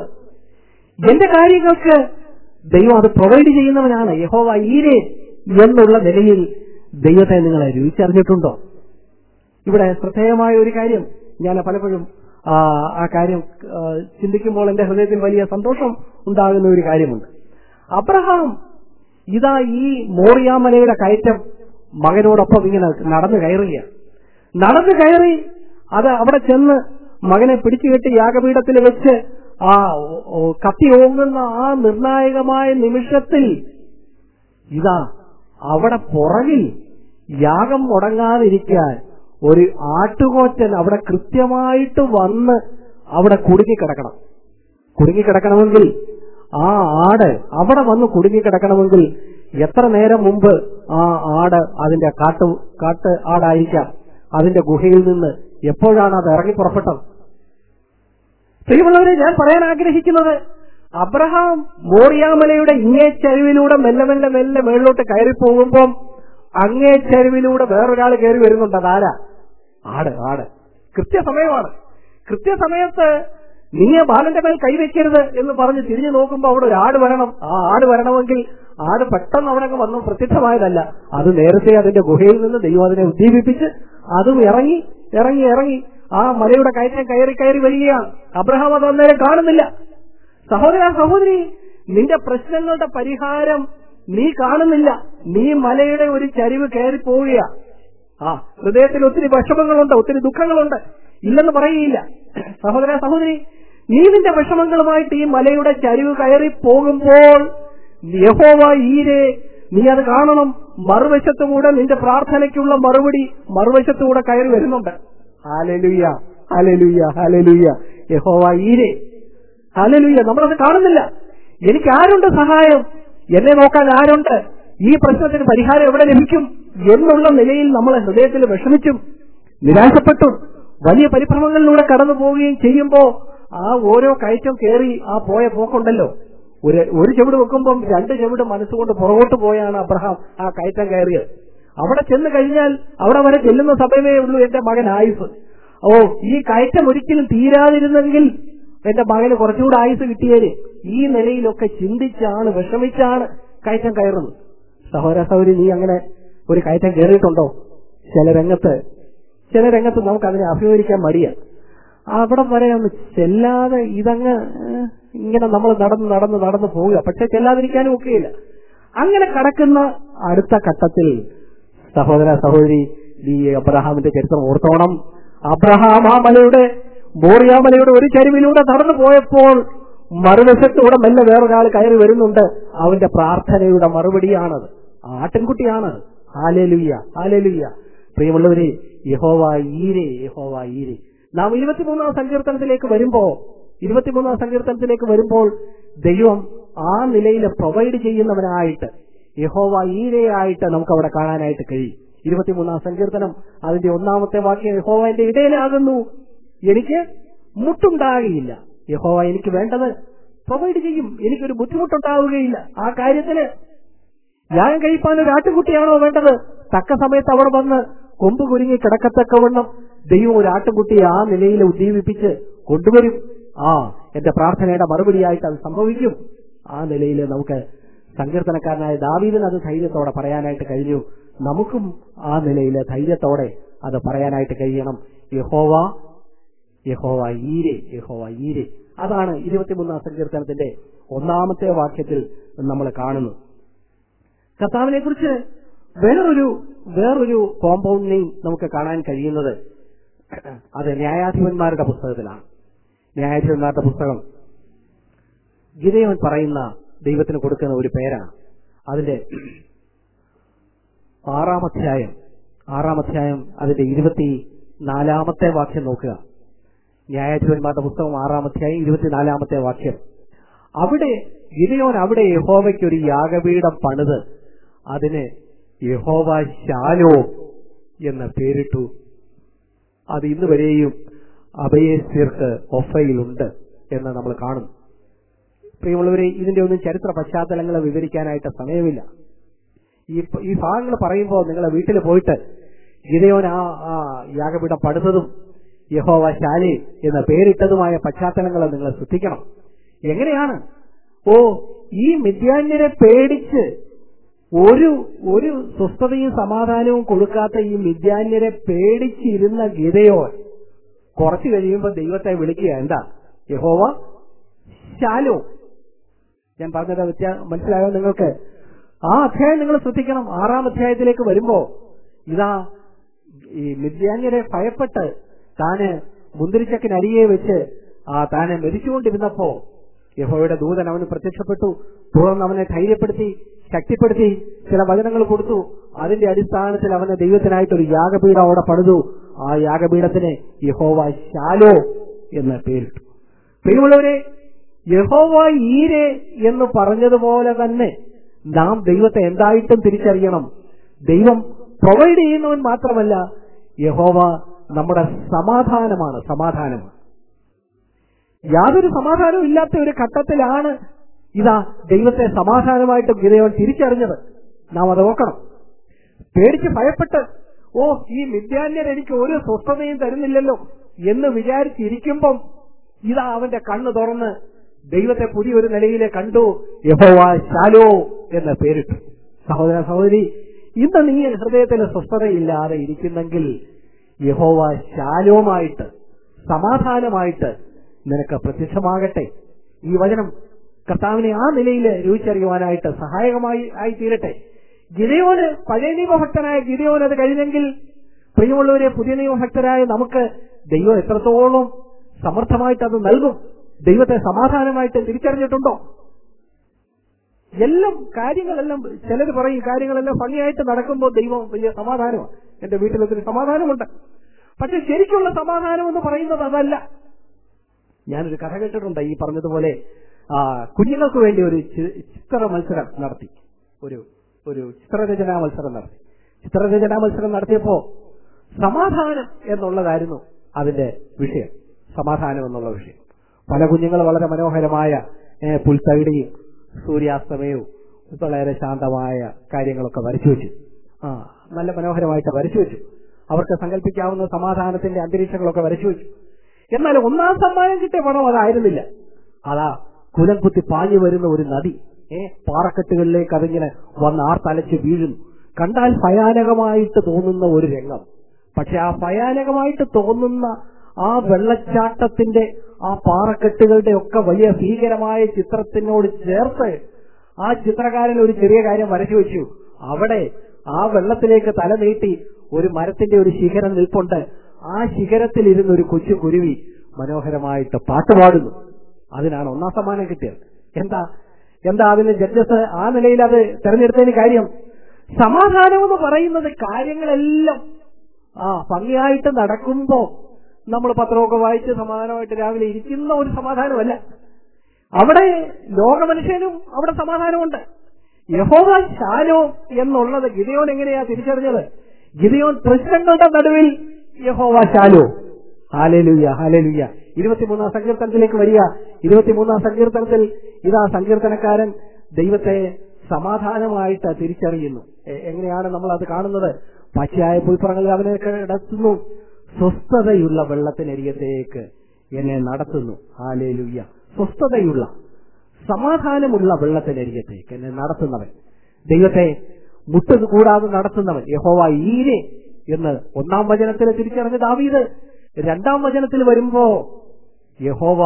Speaker 1: എന്റെ കാര്യങ്ങൾക്ക് ദൈവം അത് പ്രൊവൈഡ് ചെയ്യുന്നവനാണ് യഹോവ ഈരേ എന്നുള്ള നിലയിൽ ദൈവത്തെ നിങ്ങളെ രുചിച്ചറിഞ്ഞിട്ടുണ്ടോ ഇവിടെ ശ്രദ്ധേയമായ ഒരു കാര്യം ഞാൻ പലപ്പോഴും ആ, ആ കാര്യം ആ, ചിന്തിക്കുമ്പോൾ എന്റെ ഹൃദയത്തിൽ വലിയ സന്തോഷം ഉണ്ടാകുന്ന ഒരു കാര്യമുണ്ട് അബ്രഹാം ഇതാ ഈ മോറിയാമലയുടെ കയറ്റം മകനോടൊപ്പം ഇങ്ങനെ നടന്നു കയറുകയാണ് നടന്നു കയറി അത് അവിടെ ചെന്ന് മകനെ പിടിച്ചുകെട്ടി യാഗപീഠത്തിൽ വെച്ച് ആ ഓ- ഓ- കത്തി ഓങ്ങുന്ന ആ നിർണായകമായ നിമിഷത്തിൽ ഇതാ അവിടെ പുറകിൽ യാഗം മുടങ്ങാതിരിക്കാൻ ഒരു ആട്ടുകോച്ചൻ അവിടെ കൃത്യമായിട്ട് വന്ന് അവിടെ കുടുങ്ങിക്കിടക്കണം കുടുങ്ങിക്കിടക്കണമെങ്കിൽ ആ ആട് അവിടെ വന്ന് കുടുങ്ങിക്കിടക്കണമെങ്കിൽ എത്ര നേരം മുമ്പ് ആ ആട് അതിന്റെ കാട്ടു കാട്ട് ആടായിരിക്കാം അതിന്റെ ഗുഹയിൽ നിന്ന് എപ്പോഴാണ് അത് ഇറങ്ങി പുറപ്പെട്ടത് പ്രിയമുള്ളവരെ ഞാൻ പറയാൻ ആഗ്രഹിക്കുന്നത് അബ്രഹാം മോറിയാമലയുടെ ഇങ്ങേ ചരിവിലൂടെ മെല്ലെ മെല്ലെ മെല്ലെ മേളിലോട്ട് കയറി പോകുമ്പം അങ്ങേ ചരിവിലൂടെ വേറൊരാൾ കയറി വരുന്നുണ്ട് അതാരാ ആട് ആട് കൃത്യസമയമാണ് കൃത്യസമയത്ത് നീ ബാലന്റെ മേൽ കൈവയ്ക്കരുത് എന്ന് പറഞ്ഞ് തിരിഞ്ഞു നോക്കുമ്പോൾ അവിടെ ഒരു ആട് വരണം ആ ആട് വരണമെങ്കിൽ ആട് പെട്ടെന്ന് അവിടെ അങ്ങ് വന്നു പ്രത്യക്ഷമായതല്ല അത് നേരത്തെ അതിന്റെ ഗുഹയിൽ നിന്ന് ദൈവം അതിനെ ഉദ്ദീപിപ്പിച്ച് അതും ഇറങ്ങി ഇറങ്ങി ഇറങ്ങി ആ മലയുടെ കയറ്റം കയറി കയറി വരികയാണ് അബ്രഹാം അത് അന്നേരം കാണുന്നില്ല സഹോദര സഹോദരി നിന്റെ പ്രശ്നങ്ങളുടെ പരിഹാരം നീ കാണുന്നില്ല നീ മലയുടെ ഒരു ചരിവ് കയറി പോവുക ആ ഹൃദയത്തിൽ ഒത്തിരി വിഷമങ്ങളുണ്ട് ഒത്തിരി ദുഃഖങ്ങളുണ്ട് ഇല്ലെന്ന് പറയുകയില്ല സഹോദര സഹോദരി നീ നിന്റെ വിഷമങ്ങളുമായിട്ട് ഈ മലയുടെ ചരിവ് കയറി പോകുമ്പോൾ യഹോവ ഈരെ നീ അത് കാണണം മറുവശത്തുകൂടെ നിന്റെ പ്രാർത്ഥനയ്ക്കുള്ള മറുപടി മറുവശത്തുകൂടെ കയറി വരുന്നുണ്ട് ഹാലലുയ്യ ഹാലലുയ്യ ഹാലലുയ്യ യഹോവ ഈരെ ഹാലലുയ്യ നമ്മളത് കാണുന്നില്ല എനിക്ക് ആരുണ്ട് സഹായം എന്നെ നോക്കാൻ ആരുണ്ട് ഈ പ്രശ്നത്തിന് പരിഹാരം എവിടെ ലഭിക്കും എന്നുള്ള നിലയിൽ നമ്മൾ ഹൃദയത്തിൽ വിഷമിച്ചും നിരാശപ്പെട്ടും വലിയ പരിഭ്രമങ്ങളിലൂടെ കടന്നു പോവുകയും ചെയ്യുമ്പോ ആ ഓരോ കയറ്റം കയറി ആ പോയ പോക്കുണ്ടല്ലോ ഒരു ഒരു ചെവിട് വെക്കുമ്പം രണ്ട് ചെവിട് മനസ്സുകൊണ്ട് പുറകോട്ട് പോയാണ് അബ്രഹാം ആ കയറ്റം കയറിയത് അവിടെ ചെന്ന് കഴിഞ്ഞാൽ അവിടെ വരെ ചെല്ലുന്ന സമയമേ ഉള്ളൂ എന്റെ മകൻ ആയുസ് ഓ ഈ കയറ്റം ഒരിക്കലും തീരാതിരുന്നെങ്കിൽ എന്റെ മകന് കുറച്ചുകൂടെ ആയുസ് കിട്ടിയേര് ഈ നിലയിലൊക്കെ ചിന്തിച്ചാണ് വിഷമിച്ചാണ് കയറ്റം കയറുന്നത് സഹോദര സഹോദരി നീ അങ്ങനെ ഒരു കയറ്റം കയറിയിട്ടുണ്ടോ ചില രംഗത്ത് ചില രംഗത്ത് നമുക്ക് അതിനെ അഭിമുഖിക്കാൻ മടിയ അവിടെ വരെ ഒന്ന് ചെല്ലാതെ ഇതങ്ങ് ഏഹ്, ഇങ്ങനെ നമ്മൾ നടന്ന് നടന്ന് നടന്ന് പോവുക പക്ഷെ ചെല്ലാതിരിക്കാനും ഒക്കെയില്ല അങ്ങനെ കടക്കുന്ന അടുത്ത ഘട്ടത്തിൽ സഹോദര സഹോദരി ഈ അബ്രഹാമിന്റെ ചരിത്രം ഓർത്തോണം അബ്രഹാം ആ മലയുടെ മോറിയ മലയുടെ ഒരു ചരിവിലൂടെ നടന്നു പോയപ്പോൾ മറുവശത്തൂടെ മെല്ലെ വേറൊരാൾ കയറി വരുന്നുണ്ട് അവന്റെ പ്രാർത്ഥനയുടെ മറുപടിയാണത് ആട്ടിൻകുട്ടിയാണത് ഹാലേലുയ്യ ഹാലേലുയ്യ പ്രിയമുള്ളവരെ യഹോവ ഈരെ യഹോവ ഈരെ നാം ഇരുപത്തിമൂന്നാം സങ്കീർത്തനത്തിലേക്ക് വരുമ്പോ ഇരുപത്തിമൂന്നാം സങ്കീർത്തനത്തിലേക്ക് വരുമ്പോൾ ദൈവം ആ നിലയിൽ പ്രൊവൈഡ് ചെയ്യുന്നവനായിട്ട് യഹോവ ഈരയായിട്ട് നമുക്ക് അവിടെ കാണാനായിട്ട് കഴിയും ഇരുപത്തിമൂന്നാം സങ്കീർത്തനം അതിന്റെ ഒന്നാമത്തെ വാക്യം യഹോവ എന്റെ ഇടയിലാകുന്നു എനിക്ക് മുട്ടുണ്ടാകുകയില്ല യഹോവ എനിക്ക് വേണ്ടത് പ്രൊവൈഡ് ചെയ്യും എനിക്കൊരു ബുദ്ധിമുട്ടുണ്ടാവുകയില്ല ആ കാര്യത്തിന് ഞാൻ കഴിപ്പാൻ ഒരു ആട്ടുകുട്ടിയാണോ വേണ്ടത് തക്ക സമയത്ത് അവിടെ വന്ന് കൊമ്പ് കുരുങ്ങി കിടക്കത്തക്കവണ്ണം ദൈവം ഒരു ആട്ടുകുട്ടിയെ ആ നിലയിൽ ഉദ്ദീപിപ്പിച്ച് കൊണ്ടുവരും ആ എന്റെ പ്രാർത്ഥനയുടെ മറുപടിയായിട്ട് അത് സംഭവിക്കും ആ നിലയിൽ നമുക്ക് സങ്കീർത്തനക്കാരനായ ദാവീദിന് അത് ധൈര്യത്തോടെ പറയാനായിട്ട് കഴിഞ്ഞു നമുക്കും ആ നിലയിൽ ധൈര്യത്തോടെ അത് പറയാനായിട്ട് കഴിയണം യഹോവ യഹോവ ഈരെ യഹോവ ഈരെ അതാണ് ഇരുപത്തിമൂന്നാം സങ്കീർത്തനത്തിന്റെ ഒന്നാമത്തെ വാക്യത്തിൽ നമ്മൾ കാണുന്നത് കർത്താവിനെ കുറിച്ച് വേറൊരു വേറൊരു കോമ്പൗണ്ട് നെയിം നമുക്ക് കാണാൻ കഴിയുന്നത് അത് ന്യായാധിപന്മാരുടെ പുസ്തകത്തിലാണ് ന്യായാധിപന്മാരുടെ പുസ്തകം ഗിതയോൻ പറയുന്ന ദൈവത്തിന് കൊടുക്കുന്ന ഒരു പേരാണ് അതിന്റെ ആറാം അധ്യായം ആറാം അധ്യായം അതിന്റെ ഇരുപത്തി നാലാമത്തെ വാക്യം നോക്കുക ന്യായാധിപന്മാരുടെ പുസ്തകം ആറാം അധ്യായം ഇരുപത്തിനാലാമത്തെ വാക്യം അവിടെ ഗിരിയോൻ അവിടെ യഹോവയ്ക്ക് ഒരു യാഗപീഠം പണിത് അതിന് യഹോവ ശാലോ എന്ന് പേരിട്ടു അത് ഇന്ന് വരെയും അഭയസ്യർക്ക് ഒഫയിലുണ്ട് എന്ന് നമ്മൾ കാണും പ്രിയമുള്ളവരെ ഇതിന്റെ ഒന്നും ചരിത്ര പശ്ചാത്തലങ്ങൾ വിവരിക്കാനായിട്ട് സമയമില്ല ഈ ഈ ഭാഗങ്ങൾ പറയുമ്പോൾ നിങ്ങളെ വീട്ടിൽ പോയിട്ട് ഗിരയോൻ ആ ആ യാഗപീഠം പടുത്തതും യഹോവ ശാലി എന്ന പേരിട്ടതുമായ പശ്ചാത്തലങ്ങൾ നിങ്ങൾ ശ്രദ്ധിക്കണം എങ്ങനെയാണ് ഓ ഈ മിഥ്യാന്യരെ പേടിച്ച് ഒരു ഒരു സ്വസ്ഥതയും സമാധാനവും കൊടുക്കാത്ത ഈ മിഥ്യാന്യരെ പേടിച്ചിരുന്ന ഗിതയോൻ കുറച്ചു കഴിയുമ്പോൾ ദൈവത്തെ വിളിക്കുക എന്താ യഹോവ ശാലോ ഞാൻ പറഞ്ഞത് വ്യത്യാ മനസ്സിലായോ നിങ്ങൾക്ക് ആ അധ്യായം നിങ്ങൾ ശ്രദ്ധിക്കണം ആറാം അധ്യായത്തിലേക്ക് വരുമ്പോ ഇതാ ഈ മിഥ്യാന്യരെ ഭയപ്പെട്ട് താന് മുന്തിരിച്ചക്കിനരികെ വെച്ച് ആ താനെ മരിച്ചുകൊണ്ടിരുന്നപ്പോ യഹോയുടെ ദൂതൻ അവന് പ്രത്യക്ഷപ്പെട്ടു തുടർന്ന് അവനെ ധൈര്യപ്പെടുത്തി ശക്തിപ്പെടുത്തി ചില വചനങ്ങൾ കൊടുത്തു അതിന്റെ അടിസ്ഥാനത്തിൽ അവന് ദൈവത്തിനായിട്ട് ഒരു യാഗപീഠം അവിടെ പണിതു ആ യാഗപീഠത്തിന് യഹോവ ശാലോ എന്ന് പേരിട്ടു പ്രിയമുള്ളവരെ യഹോവ ഈരെ എന്ന് പറഞ്ഞതുപോലെ തന്നെ നാം ദൈവത്തെ എന്തായിട്ടും തിരിച്ചറിയണം ദൈവം പ്രൊവൈഡ് ചെയ്യുന്നവൻ മാത്രമല്ല യഹോവ നമ്മുടെ സമാധാനമാണ് സമാധാനമാണ് യാതൊരു സമാധാനവും ഇല്ലാത്ത ഒരു ഘട്ടത്തിലാണ് ഇതാ ദൈവത്തെ സമാധാനമായിട്ട് ഗിരയോൻ തിരിച്ചറിഞ്ഞത് നാം അത് ഓർക്കണം പേടിച്ച് ഭയപ്പെട്ട് ഓ ഈ മിഥ്യാന്യർ എനിക്ക് ഒരു സ്വസ്ഥതയും തരുന്നില്ലല്ലോ എന്ന് വിചാരിച്ചിരിക്കുമ്പം ഇതാ അവന്റെ കണ്ണ് തുറന്ന് ദൈവത്തെ പുതിയൊരു നിലയിലെ കണ്ടു യഹോവ ശാലോ എന്ന് പേരിട്ടു സഹോദര സഹോദരി ഇന്ന് നീ ഹൃദയത്തിൽ സ്വസ്ഥതയില്ലാതെ ഇരിക്കുന്നെങ്കിൽ യഹോവ ശാലോമായിട്ട് സമാധാനമായിട്ട് നിനക്ക് പ്രത്യക്ഷമാകട്ടെ ഈ വചനം കർത്താവിനെ ആ നിലയിൽ രുചിച്ചറിയുവാനായിട്ട് സഹായകമായി ആയി തീരട്ടെ ഗിതയോന് പഴയ നിയമഭക്തനായ ഗിതയോൻ അത് കഴിഞ്ഞെങ്കിൽ പ്രിയമുള്ളവരെ പുതിയ നിയമഭക്തരായ നമുക്ക് ദൈവം എത്രത്തോളം സമർത്ഥമായിട്ട് അത് നൽകും ദൈവത്തെ സമാധാനമായിട്ട് തിരിച്ചറിഞ്ഞിട്ടുണ്ടോ എല്ലാം കാര്യങ്ങളെല്ലാം ചിലർ പറയും കാര്യങ്ങളെല്ലാം ഭംഗിയായിട്ട് നടക്കുമ്പോൾ ദൈവം വലിയ സമാധാനമാണ് എന്റെ വീട്ടിൽ ഒത്തിരി സമാധാനമുണ്ട് പക്ഷെ ശരിക്കുള്ള സമാധാനം എന്ന് പറയുന്നത് അതല്ല ഞാനൊരു കഥ കേട്ടിട്ടുണ്ട് ഈ പറഞ്ഞതുപോലെ ആ, കുഞ്ഞുങ്ങൾക്ക് വേണ്ടി ഒരു ചി- ചിത്ര മത്സരം നടത്തി ഒരു ഒരു ചിത്രരചനാ മത്സരം നടത്തി ചിത്രരചനാ മത്സരം നടത്തിയപ്പോ സമാധാനം എന്നുള്ളതായിരുന്നു അതിന്റെ വിഷയം സമാധാനം എന്നുള്ള വിഷയം പല കുഞ്ഞുങ്ങൾ വളരെ മനോഹരമായ ഏ, പുൽത്തകിടിയും സൂര്യാസ്തമയവും വളരെ ശാന്തമായ കാര്യങ്ങളൊക്കെ വരച്ചു വെച്ചു ആ നല്ല മനോഹരമായിട്ട് വരച്ചു വെച്ചു അവർക്ക് സങ്കല്പിക്കാവുന്ന സമാധാനത്തിന്റെ അന്തരീക്ഷങ്ങളൊക്കെ വരച്ചു വെച്ചു എന്നാൽ ഒന്നാം സമ്മാനം കിട്ടിയ പണം അതായിരുന്നില്ല അതാ കുലം കുത്തി പാഞ്ഞു വരുന്ന ഒരു നദി ഏ പാറക്കെട്ടുകളിലേക്ക് അതിങ്ങനെ വന്ന് ആർത്തലച്ച് വീഴുന്നു കണ്ടാൽ ഭയാനകമായിട്ട് തോന്നുന്ന ഒരു രംഗം പക്ഷെ ആ ഭയാനകമായിട്ട് തോന്നുന്ന ആ വെള്ളച്ചാട്ടത്തിന്റെ ആ പാറക്കെട്ടുകളുടെ ഒക്കെ വലിയ ഭീകരമായ ചിത്രത്തിനോട് ചേർത്ത് ആ ചിത്രകാരൻ ഒരു ചെറിയ കാര്യം വരച്ചു വെച്ചു അവിടെ ആ വെള്ളത്തിലേക്ക് തല നീട്ടി ഒരു മരത്തിന്റെ ഒരു ശിഖരം നിൽപ്പുണ്ട് ആ ശിഖരത്തിൽ ഇരുന്ന് ഒരു കൊച്ചു കുരുവി മനോഹരമായിട്ട് പാട്ടുപാടുന്നു അതിനാണ് ഒന്നാം സമ്മാനം കിട്ടിയത് എന്താ എന്താ അതിന് ജഡ്ജസ് ആ നിലയിൽ അത് തെരഞ്ഞെടുത്തതിന് കാര്യം സമാധാനം എന്ന് പറയുന്നത് കാര്യങ്ങളെല്ലാം ആ ഭംഗിയായിട്ട് നടക്കുമ്പോ നമ്മൾ പത്രമൊക്കെ വായിച്ച് സമാധാനമായിട്ട് രാവിലെ ഇരിക്കുന്ന ഒരു സമാധാനമല്ല അവിടെ ലോകമനുഷ്യനും അവിടെ സമാധാനമുണ്ട് യഹോവ ശാലോ എന്നുള്ളത് ഗിതയോൻ എങ്ങനെയാ തിരിച്ചറിഞ്ഞത് ഗിതയോൻ പ്രശ്നങ്ങളുടെ നടുവിൽ യഹോവ ശാലോ ഹാലലുയ്യ ഹാലലുയ്യ ഇരുപത്തിമൂന്നാം സങ്കീർത്തനത്തിലേക്ക് വരിക ഇരുപത്തിമൂന്നാം സങ്കീർത്തനത്തിൽ ഇതാ സങ്കീർത്തനക്കാരൻ ദൈവത്തെ സമാധാനമായിട്ട് തിരിച്ചറിയുന്നു എ- എങ്ങനെയാണ് നമ്മൾ അത് കാണുന്നത് പച്ചയായ പുൽപ്പുറങ്ങളിൽ അവനെ കിടത്തുന്നു സ്വസ്ഥതയുള്ള വെള്ളത്തിനരികത്തേക്ക് എന്നെ നടത്തുന്നു ഹാലേലുയ്യ സ്വസ്ഥതയുള്ള സമാധാനമുള്ള വെള്ളത്തിനരികത്തേക്ക് എന്നെ നടത്തുന്നവൻ ദൈവത്തെ മുട്ട് കൂടാതെ നടത്തുന്നവൻ യഹോവ ഈരെ എന്ന് ഒന്നാം വചനത്തിൽ തിരിച്ചറിഞ്ഞ ദാവീദ് രണ്ടാം വചനത്തിൽ വരുമ്പോ യഹോവ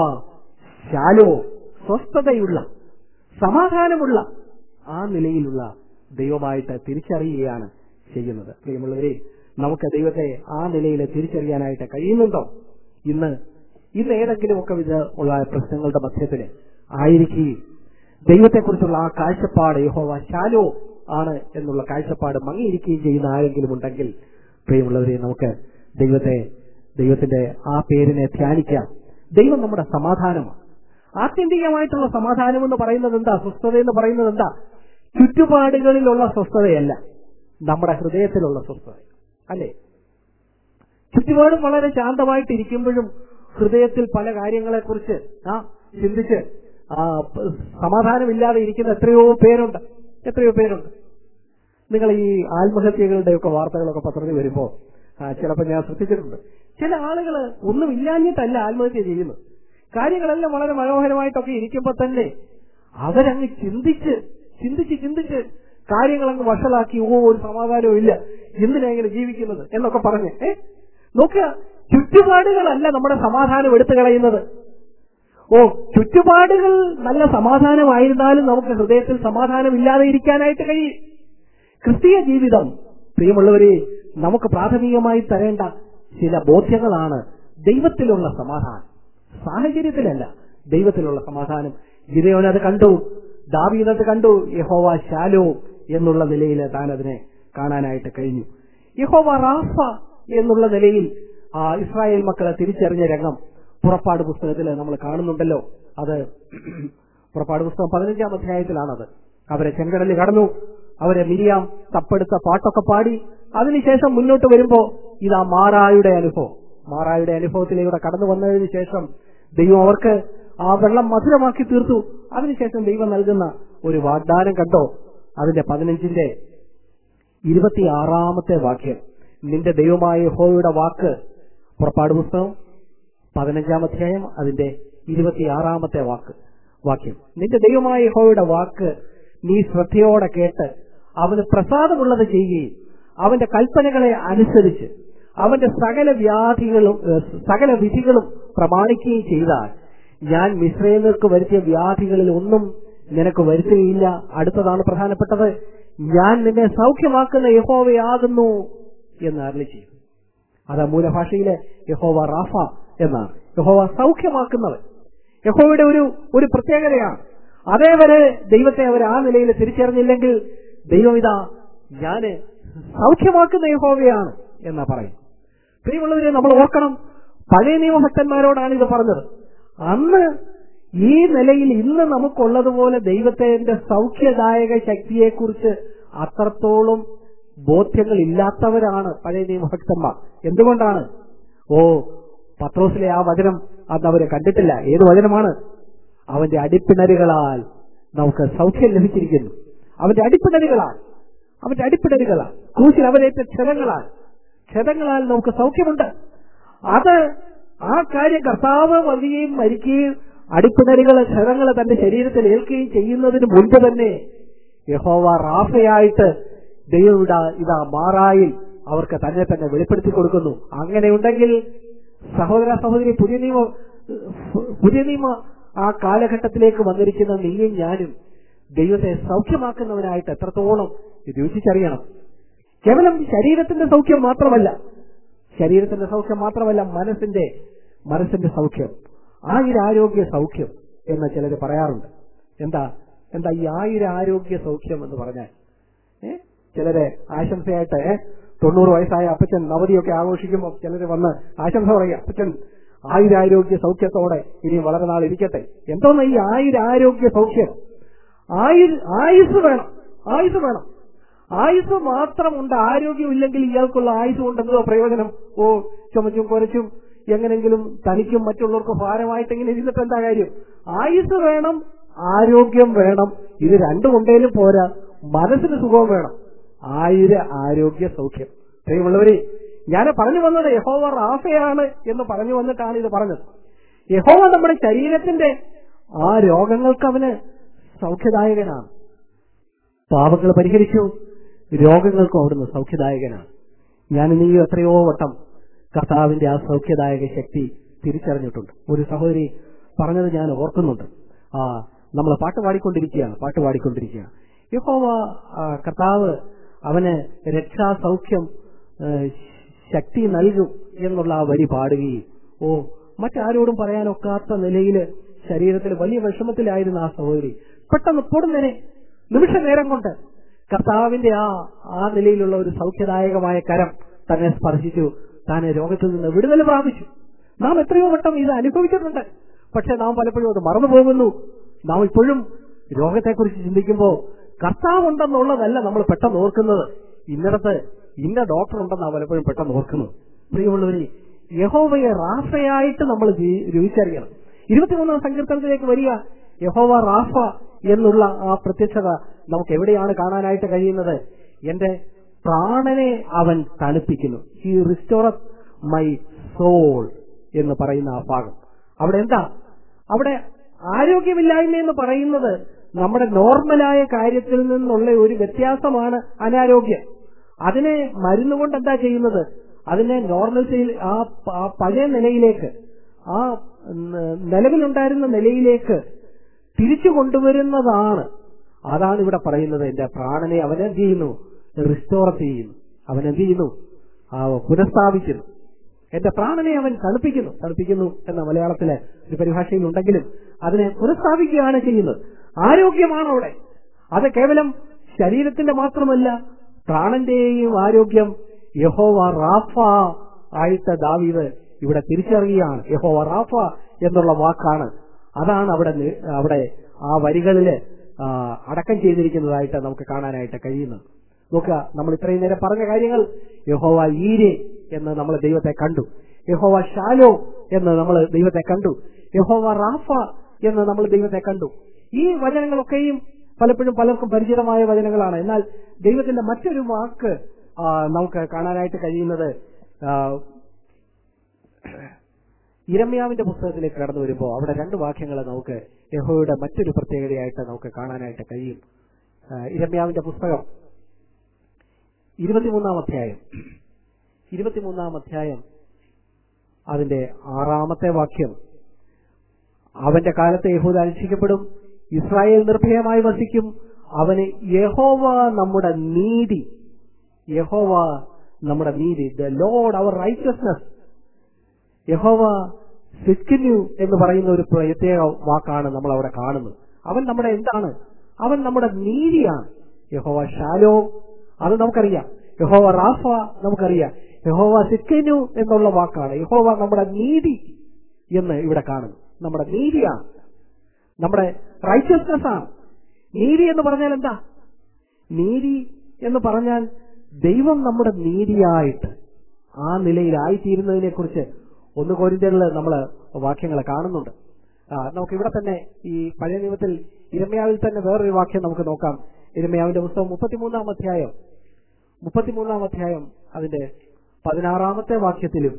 Speaker 1: ശാലോ സ്വസ്ഥതയുള്ള സമാധാനമുള്ള ആ നിലയിലുള്ള ദൈവമായിട്ട് തിരിച്ചറിയുകയാണ് ചെയ്യുന്നത് പ്രിയമുള്ളവരെ നമുക്ക് ദൈവത്തെ ആ നിലയിൽ തിരിച്ചറിയാനായിട്ട് കഴിയുന്നുണ്ടോ ഇന്ന് ഇന്ന് ഏതെങ്കിലുമൊക്കെ വിധ ഉള്ള പ്രശ്നങ്ങളുടെ മധ്യത്തിൽ ആയിരിക്കുകയും ദൈവത്തെക്കുറിച്ചുള്ള ആ കാഴ്ചപ്പാട് യഹോവ ശാലോ ആണ് എന്നുള്ള കാഴ്ചപ്പാട് മങ്ങിയിരിക്കുകയും ചെയ്യുന്ന ആരെങ്കിലും ഉണ്ടെങ്കിൽ പ്രിയമുള്ളവരെ നമുക്ക് ദൈവത്തെ ദൈവത്തിന്റെ ആ പേരിനെ ധ്യാനിക്കാം ദൈവം നമ്മുടെ സമാധാനമാണ് ആത്യന്തികമായിട്ടുള്ള സമാധാനം എന്ന് പറയുന്നത് എന്താ സ്വസ്ഥത എന്ന് പറയുന്നത് എന്താ ചുറ്റുപാടുകളിലുള്ള സ്വസ്ഥതയല്ല നമ്മുടെ ഹൃദയത്തിലുള്ള സ്വസ്ഥത അല്ലേ ചുറ്റുപാടും വളരെ ശാന്തമായിട്ടിരിക്കുമ്പോഴും ഹൃദയത്തിൽ പല കാര്യങ്ങളെക്കുറിച്ച് ആ ചിന്തിച്ച് ആ പ- സമാധാനമില്ലാതെ ഇരിക്കുന്ന എത്രയോ പേരുണ്ട് എത്രയോ പേരുണ്ട് നിങ്ങൾ ഈ ആത്മഹത്യകളുടെ ഒക്കെ വാർത്തകളൊക്കെ പത്രത്തിൽ വരുമ്പോ ആ, ചിലപ്പോൾ ഞാൻ ശ്രദ്ധിച്ചിട്ടുണ്ട് ചില ആളുകൾ ഒന്നുമില്ലാഞ്ഞിട്ടല്ല ആത്മഹത്യ ചെയ്യുന്നത് കാര്യങ്ങളെല്ലാം വളരെ മനോഹരമായിട്ടൊക്കെ ഇരിക്കുമ്പോ തന്നെ അവരങ്ങ് ചിന്തിച്ച് ചിന്തിച്ച് ചിന്തിച്ച് കാര്യങ്ങളങ്ങ് വഷളാക്കി ഓ ഒരു സമാധാനവും ഇല്ല എന്തിനാ ഇങ്ങനെ ജീവിക്കുന്നത് എന്നൊക്കെ പറഞ്ഞ് ഏ നോക്കുക ചുറ്റുപാടുകളല്ല നമ്മുടെ സമാധാനം എടുത്തു കളയുന്നത് ഓ ചുറ്റുപാടുകൾ നല്ല സമാധാനമായിരുന്നാലും നമുക്ക് ഹൃദയത്തിൽ സമാധാനമില്ലാതെ ഇരിക്കാനായിട്ട് കഴിയും ക്രിസ്തീയ ജീവിതം പ്രിയമുള്ളവരെ നമുക്ക് പ്രാഥമികമായി തരേണ്ട ചില ബോധ്യങ്ങളാണ് ദൈവത്തിലുള്ള സമാധാനം സാഹചര്യത്തിലല്ല ദൈവത്തിലുള്ള സമാധാനം ഗിരയോൻ അത് കണ്ടു ദാവീദ് അത് കണ്ടു യഹോവ ശാലോ എന്നുള്ള നിലയിൽ താൻ അതിനെ കാണാനായിട്ട് കഴിഞ്ഞു യഹോവ റാഫ എന്നുള്ള നിലയിൽ ആ ഇസ്രായേൽ മക്കളെ തിരിച്ചറിഞ്ഞ രംഗം പുറപ്പാട് പുസ്തകത്തിൽ നമ്മൾ കാണുന്നുണ്ടല്ലോ അത് പുറപ്പാട് പുസ്തകം പതിനഞ്ചാം അധ്യായത്തിലാണത് അവരെ ചെങ്കടലിൽ കടന്നു അവരെ മിരിയാം തപ്പെടുത്ത പാട്ടൊക്കെ പാടി അതിനുശേഷം മുന്നോട്ട് വരുമ്പോ ഇതാ മാറായുടെ അനുഭവം മാറായുടെ അനുഭവത്തിലൂടെ കടന്നു വന്നതിന് ശേഷം ദൈവം അവർക്ക് ആ വെള്ളം മധുരമാക്കി തീർത്തു അതിനുശേഷം ദൈവം നൽകുന്ന ഒരു വാഗ്ദാനം കണ്ടോ അതിന്റെ പതിനഞ്ചിന്റെ ഇരുപത്തിയാറാമത്തെ വാക്യം നിന്റെ ദൈവമായ യഹോവയുടെ വാക്ക് പുറപ്പാട് പുസ്തകം പതിനഞ്ചാം അധ്യായം അതിന്റെ ഇരുപത്തിയാറാമത്തെ വാക്ക് വാക്യം നിന്റെ ദൈവമായ യഹോവയുടെ വാക്ക് നീ ശ്രദ്ധയോടെ കേട്ട് അവന് പ്രസാദമുള്ളത് ചെയ്യുകയും അവന്റെ കൽപ്പനകളെ അനുസരിച്ച് അവന്റെ സകല വ്യാധികളും ഏഹ്, സകല വിധികളും പ്രമാണിക്കുകയും ചെയ്താൽ ഞാൻ മിശ്രയങ്ങൾക്ക് വരുത്തിയ വ്യാധികളിൽ ഒന്നും നിനക്ക് വരുത്തുകയില്ല അടുത്തതാണ് പ്രധാനപ്പെട്ടത് ഞാൻ നിന്നെ സൗഖ്യമാക്കുന്ന യഹോവയാകുന്നു എന്ന് അരളി ചെയ്തു അത് മൂലഭാഷയിലെ യഹോവ റാഫ എന്നാണ് യഹോവ സൗഖ്യമാക്കുന്നവൻ യഹോവയുടെ ഒരു ഒരു പ്രത്യേകതയാണ് അതേവരെ ദൈവത്തെ അവർ ആ നിലയിൽ തിരിച്ചറിഞ്ഞില്ലെങ്കിൽ ദൈവം ഇതാ ഞാന് സൗഖ്യമാക്കുന്ന യഹോവയാണ് എന്നാ പറയും പ്രിയമുള്ളവരെ നമ്മൾ ഓർക്കണം പഴയ നിയമഭക്തന്മാരോടാണ് ഇത് പറഞ്ഞത് അന്ന് ഈ നിലയിൽ ഇന്ന് നമുക്കുള്ളതുപോലെ ദൈവത്തിന്റെ സൗഖ്യദായക ശക്തിയെക്കുറിച്ച് അത്രത്തോളം ബോധ്യങ്ങൾ ഇല്ലാത്തവരാണ് പഴയ നിയമഭക്തന്മാർ എന്തുകൊണ്ടാണ് ഓ പത്രോസിലെ ആ വചനം അന്ന് അവര് കണ്ടിട്ടില്ല ഏത് വചനമാണ് അവന്റെ അടിപ്പിണരുകളാൽ നമുക്ക് സൗഖ്യം ലഭിച്ചിരിക്കുന്നു അവന്റെ അടിപ്പിണരുകളാൽ അവന്റെ അടിപ്പിണരുകളാൽ ക്രൂശിൽ അവരേറ്റ ക്ഷതങ്ങളാൽ ക്ഷതങ്ങളാൽ നമുക്ക് സൗഖ്യമുണ്ട് അത് ആ കാര്യം കർത്താവ് വരികയും മരിക്കുകയും അടിപ്പിണരുകൾ ക്ഷതങ്ങൾ തന്റെ ശരീരത്തിൽ ഏൽക്കുകയും ചെയ്യുന്നതിന് മുൻപ് തന്നെ യഹോവ റാഫയായിട്ട് ദൈവവിട ഇതാ മാറായിൽ അവർക്ക് തന്നെ തന്നെ വെളിപ്പെടുത്തി കൊടുക്കുന്നു അങ്ങനെയുണ്ടെങ്കിൽ സഹോദര സഹോദരി പുതിയ നിയമ പുതിയ നിയമ ആ കാലഘട്ടത്തിലേക്ക് വന്നിരിക്കുന്ന നീയും ഞാനും ദൈവത്തെ സൗഖ്യമാക്കുന്നവനായിട്ട് എത്രത്തോളം രുചിച്ചറിയണം കേവലം ശരീരത്തിന്റെ സൗഖ്യം മാത്രമല്ല ശരീരത്തിന്റെ സൗഖ്യം മാത്രമല്ല മനസ്സിന്റെ മനസ്സിന്റെ സൗഖ്യം ആയുരാരോഗ്യ സൗഖ്യം എന്ന് ചിലർ പറയാറുണ്ട് എന്താ എന്താ ഈ ആയുരാരോഗ്യ സൗഖ്യം എന്ന് പറഞ്ഞാൽ ഏ ചിലര് ആശംസയായിട്ട് ഏ, തൊണ്ണൂറ് വയസ്സായ അപ്പച്ചൻ നവതിയൊക്കെ ആഘോഷിക്കുമ്പോൾ ചിലര് വന്ന് ആശംസ പറയുക അപ്പച്ചൻ ആയുരാരോഗ്യ സൗഖ്യത്തോടെ ഇനി വളരെ നാൾ ഇരിക്കട്ടെ എന്തോന്ന് ഈ ആയുരാരോഗ്യ സൗഖ്യം ആയു ആയുസ് വേണം ആയുസ് വേണം ആയുസ് മാത്രമുണ്ട് ആരോഗ്യമില്ലെങ്കിൽ ഇയാൾക്കുള്ള ആയുസ് കൊണ്ട് എന്തോ പ്രയോജനം ഓ ചുമച്ചും കുരച്ചും എങ്ങനെങ്കിലും തനിക്കും മറ്റുള്ളവർക്കും ഭാരമായിട്ട് ഇങ്ങനെ ഇരുന്നിട്ട് എന്താ കാര്യം ആയുസ് വേണം ആരോഗ്യം വേണം ഇത് രണ്ടും ഉണ്ടെങ്കിലും പോരാ മനസ്സിന് സുഖവും വേണം ആയുര ആരോഗ്യ സൗഖ്യം പ്രിയമുള്ളവരെ ഞാൻ പറഞ്ഞു വന്നത് യഹോവ റാഫയാണ് എന്ന് പറഞ്ഞു വന്നിട്ടാണ് ഇത് പറഞ്ഞത് യഹോവ നമ്മുടെ ശരീരത്തിന്റെ ആ രോഗങ്ങൾക്ക് അവന് സൗഖ്യദായകനാണ് പാപങ്ങൾ പരിഹരിച്ചു രോഗങ്ങൾക്കും അവിടുന്ന് സൗഖ്യദായകനാണ് ഞാൻ നീ എത്രയോ വട്ടം കർത്താവിന്റെ ആ സൗഖ്യദായക ശക്തി തിരിച്ചറിഞ്ഞിട്ടുണ്ട് ഒരു സഹോദരി പറഞ്ഞത് ഞാൻ ഓർക്കുന്നുണ്ട് ആ നമ്മൾ പാട്ട് പാടിക്കൊണ്ടിരിക്കുകയാണ് പാട്ട് പാടിക്കൊണ്ടിരിക്കുകയാണ് യഹോവ ആ, കർത്താവ് അവന് രക്ഷാ സൗഖ്യം ഏ, ശക്തി നൽകും എന്നുള്ള ആ വരി പാടുകയും ഓ മറ്റാരോടും പറയാനൊക്കാത്ത നിലയിൽ ശരീരത്തിൽ വലിയ വിഷമത്തിലായിരുന്ന ആ സഹോദരി പെട്ടെന്ന് പൊടുന്നനെ നിമിഷ നേരം കൊണ്ട് കർത്താവിന്റെ ആ ആ നിലയിലുള്ള ഒരു സൗഖ്യദായകമായ കരം തന്നെ സ്പർശിച്ചു താൻ രോഗത്തിൽ നിന്ന് വിടുതൽ പ്രാപിച്ചു നാം എത്രയോ വട്ടം ഇത് അനുഭവിച്ചിട്ടുണ്ട് പക്ഷെ നാം പലപ്പോഴും അത് മറന്നു പോകുന്നു നാം ഇപ്പോഴും രോഗത്തെക്കുറിച്ച് ചിന്തിക്കുമ്പോൾ കർത്താവ് ഉണ്ടെന്നുള്ളതല്ല നമ്മൾ പെട്ടെന്ന് ഓർക്കുന്നത് ഇന്നിടത്ത് ഇന്ന ഡോക്ടർ ഉണ്ടെന്നാണ് പലപ്പോഴും പെട്ടെന്ന് ഓർക്കുന്നത് പ്രിയമുള്ളവരെ യഹോവയെ റാഫയായിട്ട് നമ്മൾ ജീ- രുചിച്ചറിയണം ഇരുപത്തിമൂന്നാം സങ്കീർത്തനത്തിലേക്ക് വരിക യഹോവ റാഫ എന്നുള്ള ആ പ്രത്യക്ഷത നമുക്ക് എവിടെയാണ് കാണാനായിട്ട് കഴിയുന്നത് എന്റെ പ്രാണനെ അവൻ തണുപ്പിക്കുന്നു ഹി റിസ്റ്റോറസ് മൈ സോൾ എന്ന് പറയുന്ന ആ ഭാഗം അവിടെ എന്താ അവിടെ ആരോഗ്യമില്ലായ്മ എന്ന് പറയുന്നത് നമ്മുടെ നോർമലായ കാര്യത്തിൽ നിന്നുള്ള ഒരു വ്യത്യാസമാണ് അനാരോഗ്യം അതിനെ മരുന്നുകൊണ്ട് എന്താ ചെയ്യുന്നത് അതിനെ നോർമൽസിയിൽ ആ പ- ആ പഴയ നിലയിലേക്ക് ആ ന- നിലവിലുണ്ടായിരുന്ന നിലയിലേക്ക് തിരിച്ചു കൊണ്ടുവരുന്നതാണ് അതാണ് ഇവിടെ പറയുന്നത് എന്റെ പ്രാണനെ അവൻ എന്ത് ചെയ്യുന്നു റിസ്റ്റോർ ചെയ്യുന്നു അവൻ എന്ത് ചെയ്യുന്നു ആ പുനഃസ്ഥാപിക്കുന്നു എന്റെ പ്രാണനെ അവൻ തണുപ്പിക്കുന്നു തണുപ്പിക്കുന്നു എന്ന മലയാളത്തിലെ ഒരു പരിഭാഷയിൽ ഉണ്ടെങ്കിലും അതിനെ പുനഃസ്ഥാപിക്കുകയാണ് ചെയ്യുന്നത് ആരോഗ്യമാണ് അവിടെ അത് കേവലം ശരീരത്തിന്റെ മാത്രമല്ല പ്രാണന്റെയും ആരോഗ്യം യഹോവ റാഫ ആയിട്ട് ദാവീദ് ഇവിടെ തിരിച്ചറിയുകയാണ് യഹോവ റാഫ എന്നുള്ള വാക്കാണ് അതാണ് അവിടെ നി- അവിടെ ആ വരികളില് ആ, അടക്കം ചെയ്തിരിക്കുന്നതായിട്ട് നമുക്ക് കാണാനായിട്ട് കഴിയുന്നത് നോക്കുക നമ്മൾ ഇത്രയും നേരം പറഞ്ഞ കാര്യങ്ങൾ യഹോവ ഈരെ എന്ന് നമ്മൾ ദൈവത്തെ കണ്ടു യഹോവ ഷാലോ എന്ന് നമ്മൾ ദൈവത്തെ കണ്ടു യഹോവ റാഫ എന്ന് നമ്മൾ ദൈവത്തെ കണ്ടു ഈ വചനങ്ങളൊക്കെയും പലപ്പോഴും പലർക്കും പരിചിതമായ വചനങ്ങളാണ് എന്നാൽ ദൈവത്തിന്റെ മറ്റൊരു വാക്ക് ആ, നമുക്ക് കാണാനായിട്ട് കഴിയുന്നത് ആ, ഇരമ്യാവിന്റെ പുസ്തകത്തിലേക്ക് കടന്നു വരുമ്പോൾ അവിടെ രണ്ട് വാക്യങ്ങൾ നമുക്ക് യഹോയുടെ മറ്റൊരു പ്രത്യേകതയായിട്ട് നമുക്ക് കാണാനായിട്ട് കഴിയും ആ, ഇരമ്യാവിന്റെ പുസ്തകം ഇരുപത്തിമൂന്നാം അധ്യായം ഇരുപത്തിമൂന്നാം അധ്യായം അതിന്റെ ആറാമത്തെ വാക്യം അവന്റെ കാലത്ത് യഹൂദ അനുഷ്ഠിക്കപ്പെടും ഇസ്രായേൽ നിർഭയമായി വസിക്കും അവന് യഹോവ നമ്മുടെ നീതി യഹോവ നമ്മുടെ നീതി ദ ലോഡ് അവർ റൈറ്റസ്നസ് യഹോവ സിക്കിന്യു എന്ന് പറയുന്ന ഒരു പ്രത്യേക വാക്കാണ് നമ്മൾ അവിടെ കാണുന്നത് അവൻ നമ്മുടെ എന്താണ് അവൻ നമ്മുടെ നീതിയാണ് യഹോവ ഷാലോ അത് നമുക്കറിയാം യഹോവ റാഫ നമുക്കറിയാം യഹോവ സിക്കിനു എന്നുള്ള വാക്കാണ് യഹോവ നമ്മുടെ നീതി എന്ന് ഇവിടെ കാണുന്നു നമ്മുടെ നീതിയാണ് നമ്മുടെ റൈറ്റസ്നെസ് ആണ് നീതി എന്ന് പറഞ്ഞാൽ എന്താ നീതി എന്ന് പറഞ്ഞാൽ ദൈവം നമ്മുടെ നീതിയായിട്ട് ആ നിലയിലായിത്തീരുന്നതിനെ കുറിച്ച് ഒന്ന് കോരിന്തകളിൽ നമ്മൾ വാക്യങ്ങൾ കാണുന്നുണ്ട് ആ, നമുക്ക് ഇവിടെ തന്നെ ഈ പഴയ നിയമത്തിൽ ഇരമ്യാവിൽ തന്നെ വേറൊരു വാക്യം നമുക്ക് നോക്കാം ഇരമ്യാവിന്റെ പുസ്തകം മുപ്പത്തിമൂന്നാം അധ്യായം മുപ്പത്തിമൂന്നാം അധ്യായം അതിന്റെ പതിനാറാമത്തെ വാക്യത്തിലും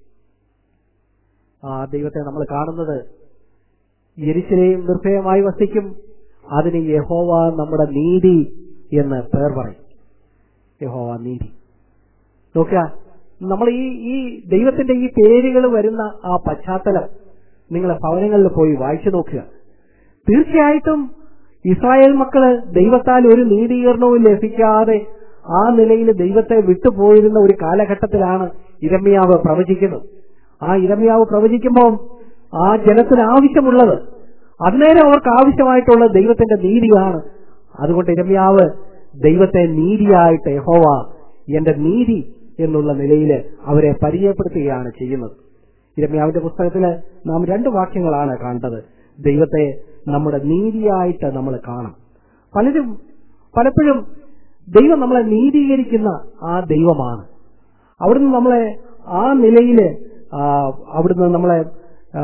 Speaker 1: ആ ദൈവത്തെ നമ്മൾ കാണുന്നത് യെരുശലേം നിർഭയമായി വസിക്കും അതിന് യഹോവ നമ്മുടെ നീതി എന്ന് പേർ പറയും യഹോവ നീതി നോക്കുക നമ്മൾ ഈ ഈ ദൈവത്തിന്റെ ഈ പേരുകൾ വരുന്ന ആ പശ്ചാത്തലം നിങ്ങളെ ഭവനങ്ങളിൽ പോയി വായിച്ചു നോക്കുക തീർച്ചയായിട്ടും ഇസ്രായേൽ മക്കള് ദൈവത്താൽ ഒരു നീതീകരണവും ലഭിക്കാതെ ആ നിലയിൽ ദൈവത്തെ വിട്ടുപോയിരുന്ന ഒരു കാലഘട്ടത്തിലാണ് ഇരമ്യാവ് പ്രവചിക്കുന്നത് ആ ഇരമ്യാവ് പ്രവചിക്കുമ്പോൾ ആ ജനത്തിന് ആവശ്യമുള്ളത് അന്നേരം അവർക്ക് ആവശ്യമായിട്ടുള്ള ദൈവത്തിന്റെ നീതിയാണ് അതുകൊണ്ട് ഇരമ്യാവ് ദൈവത്തെ നീതിയായിട്ട് യഹോവ എന്റെ നീതി എന്നുള്ള നിലയിൽ അവരെ പരിചയപ്പെടുത്തുകയാണ് ചെയ്യുന്നത് ഇരമ്യാവിന്റെ പുസ്തകത്തില് നാം രണ്ട് വാക്യങ്ങളാണ് കണ്ടത് ദൈവത്തെ നമ്മുടെ നീതിയായിട്ട് നമ്മൾ കാണാം പലരും പലപ്പോഴും ദൈവം നമ്മളെ നീതീകരിക്കുന്ന ആ ദൈവമാണ് അവിടുന്ന് നമ്മളെ ആ നിലയില് ആ, അവിടുന്ന് നമ്മളെ ആ,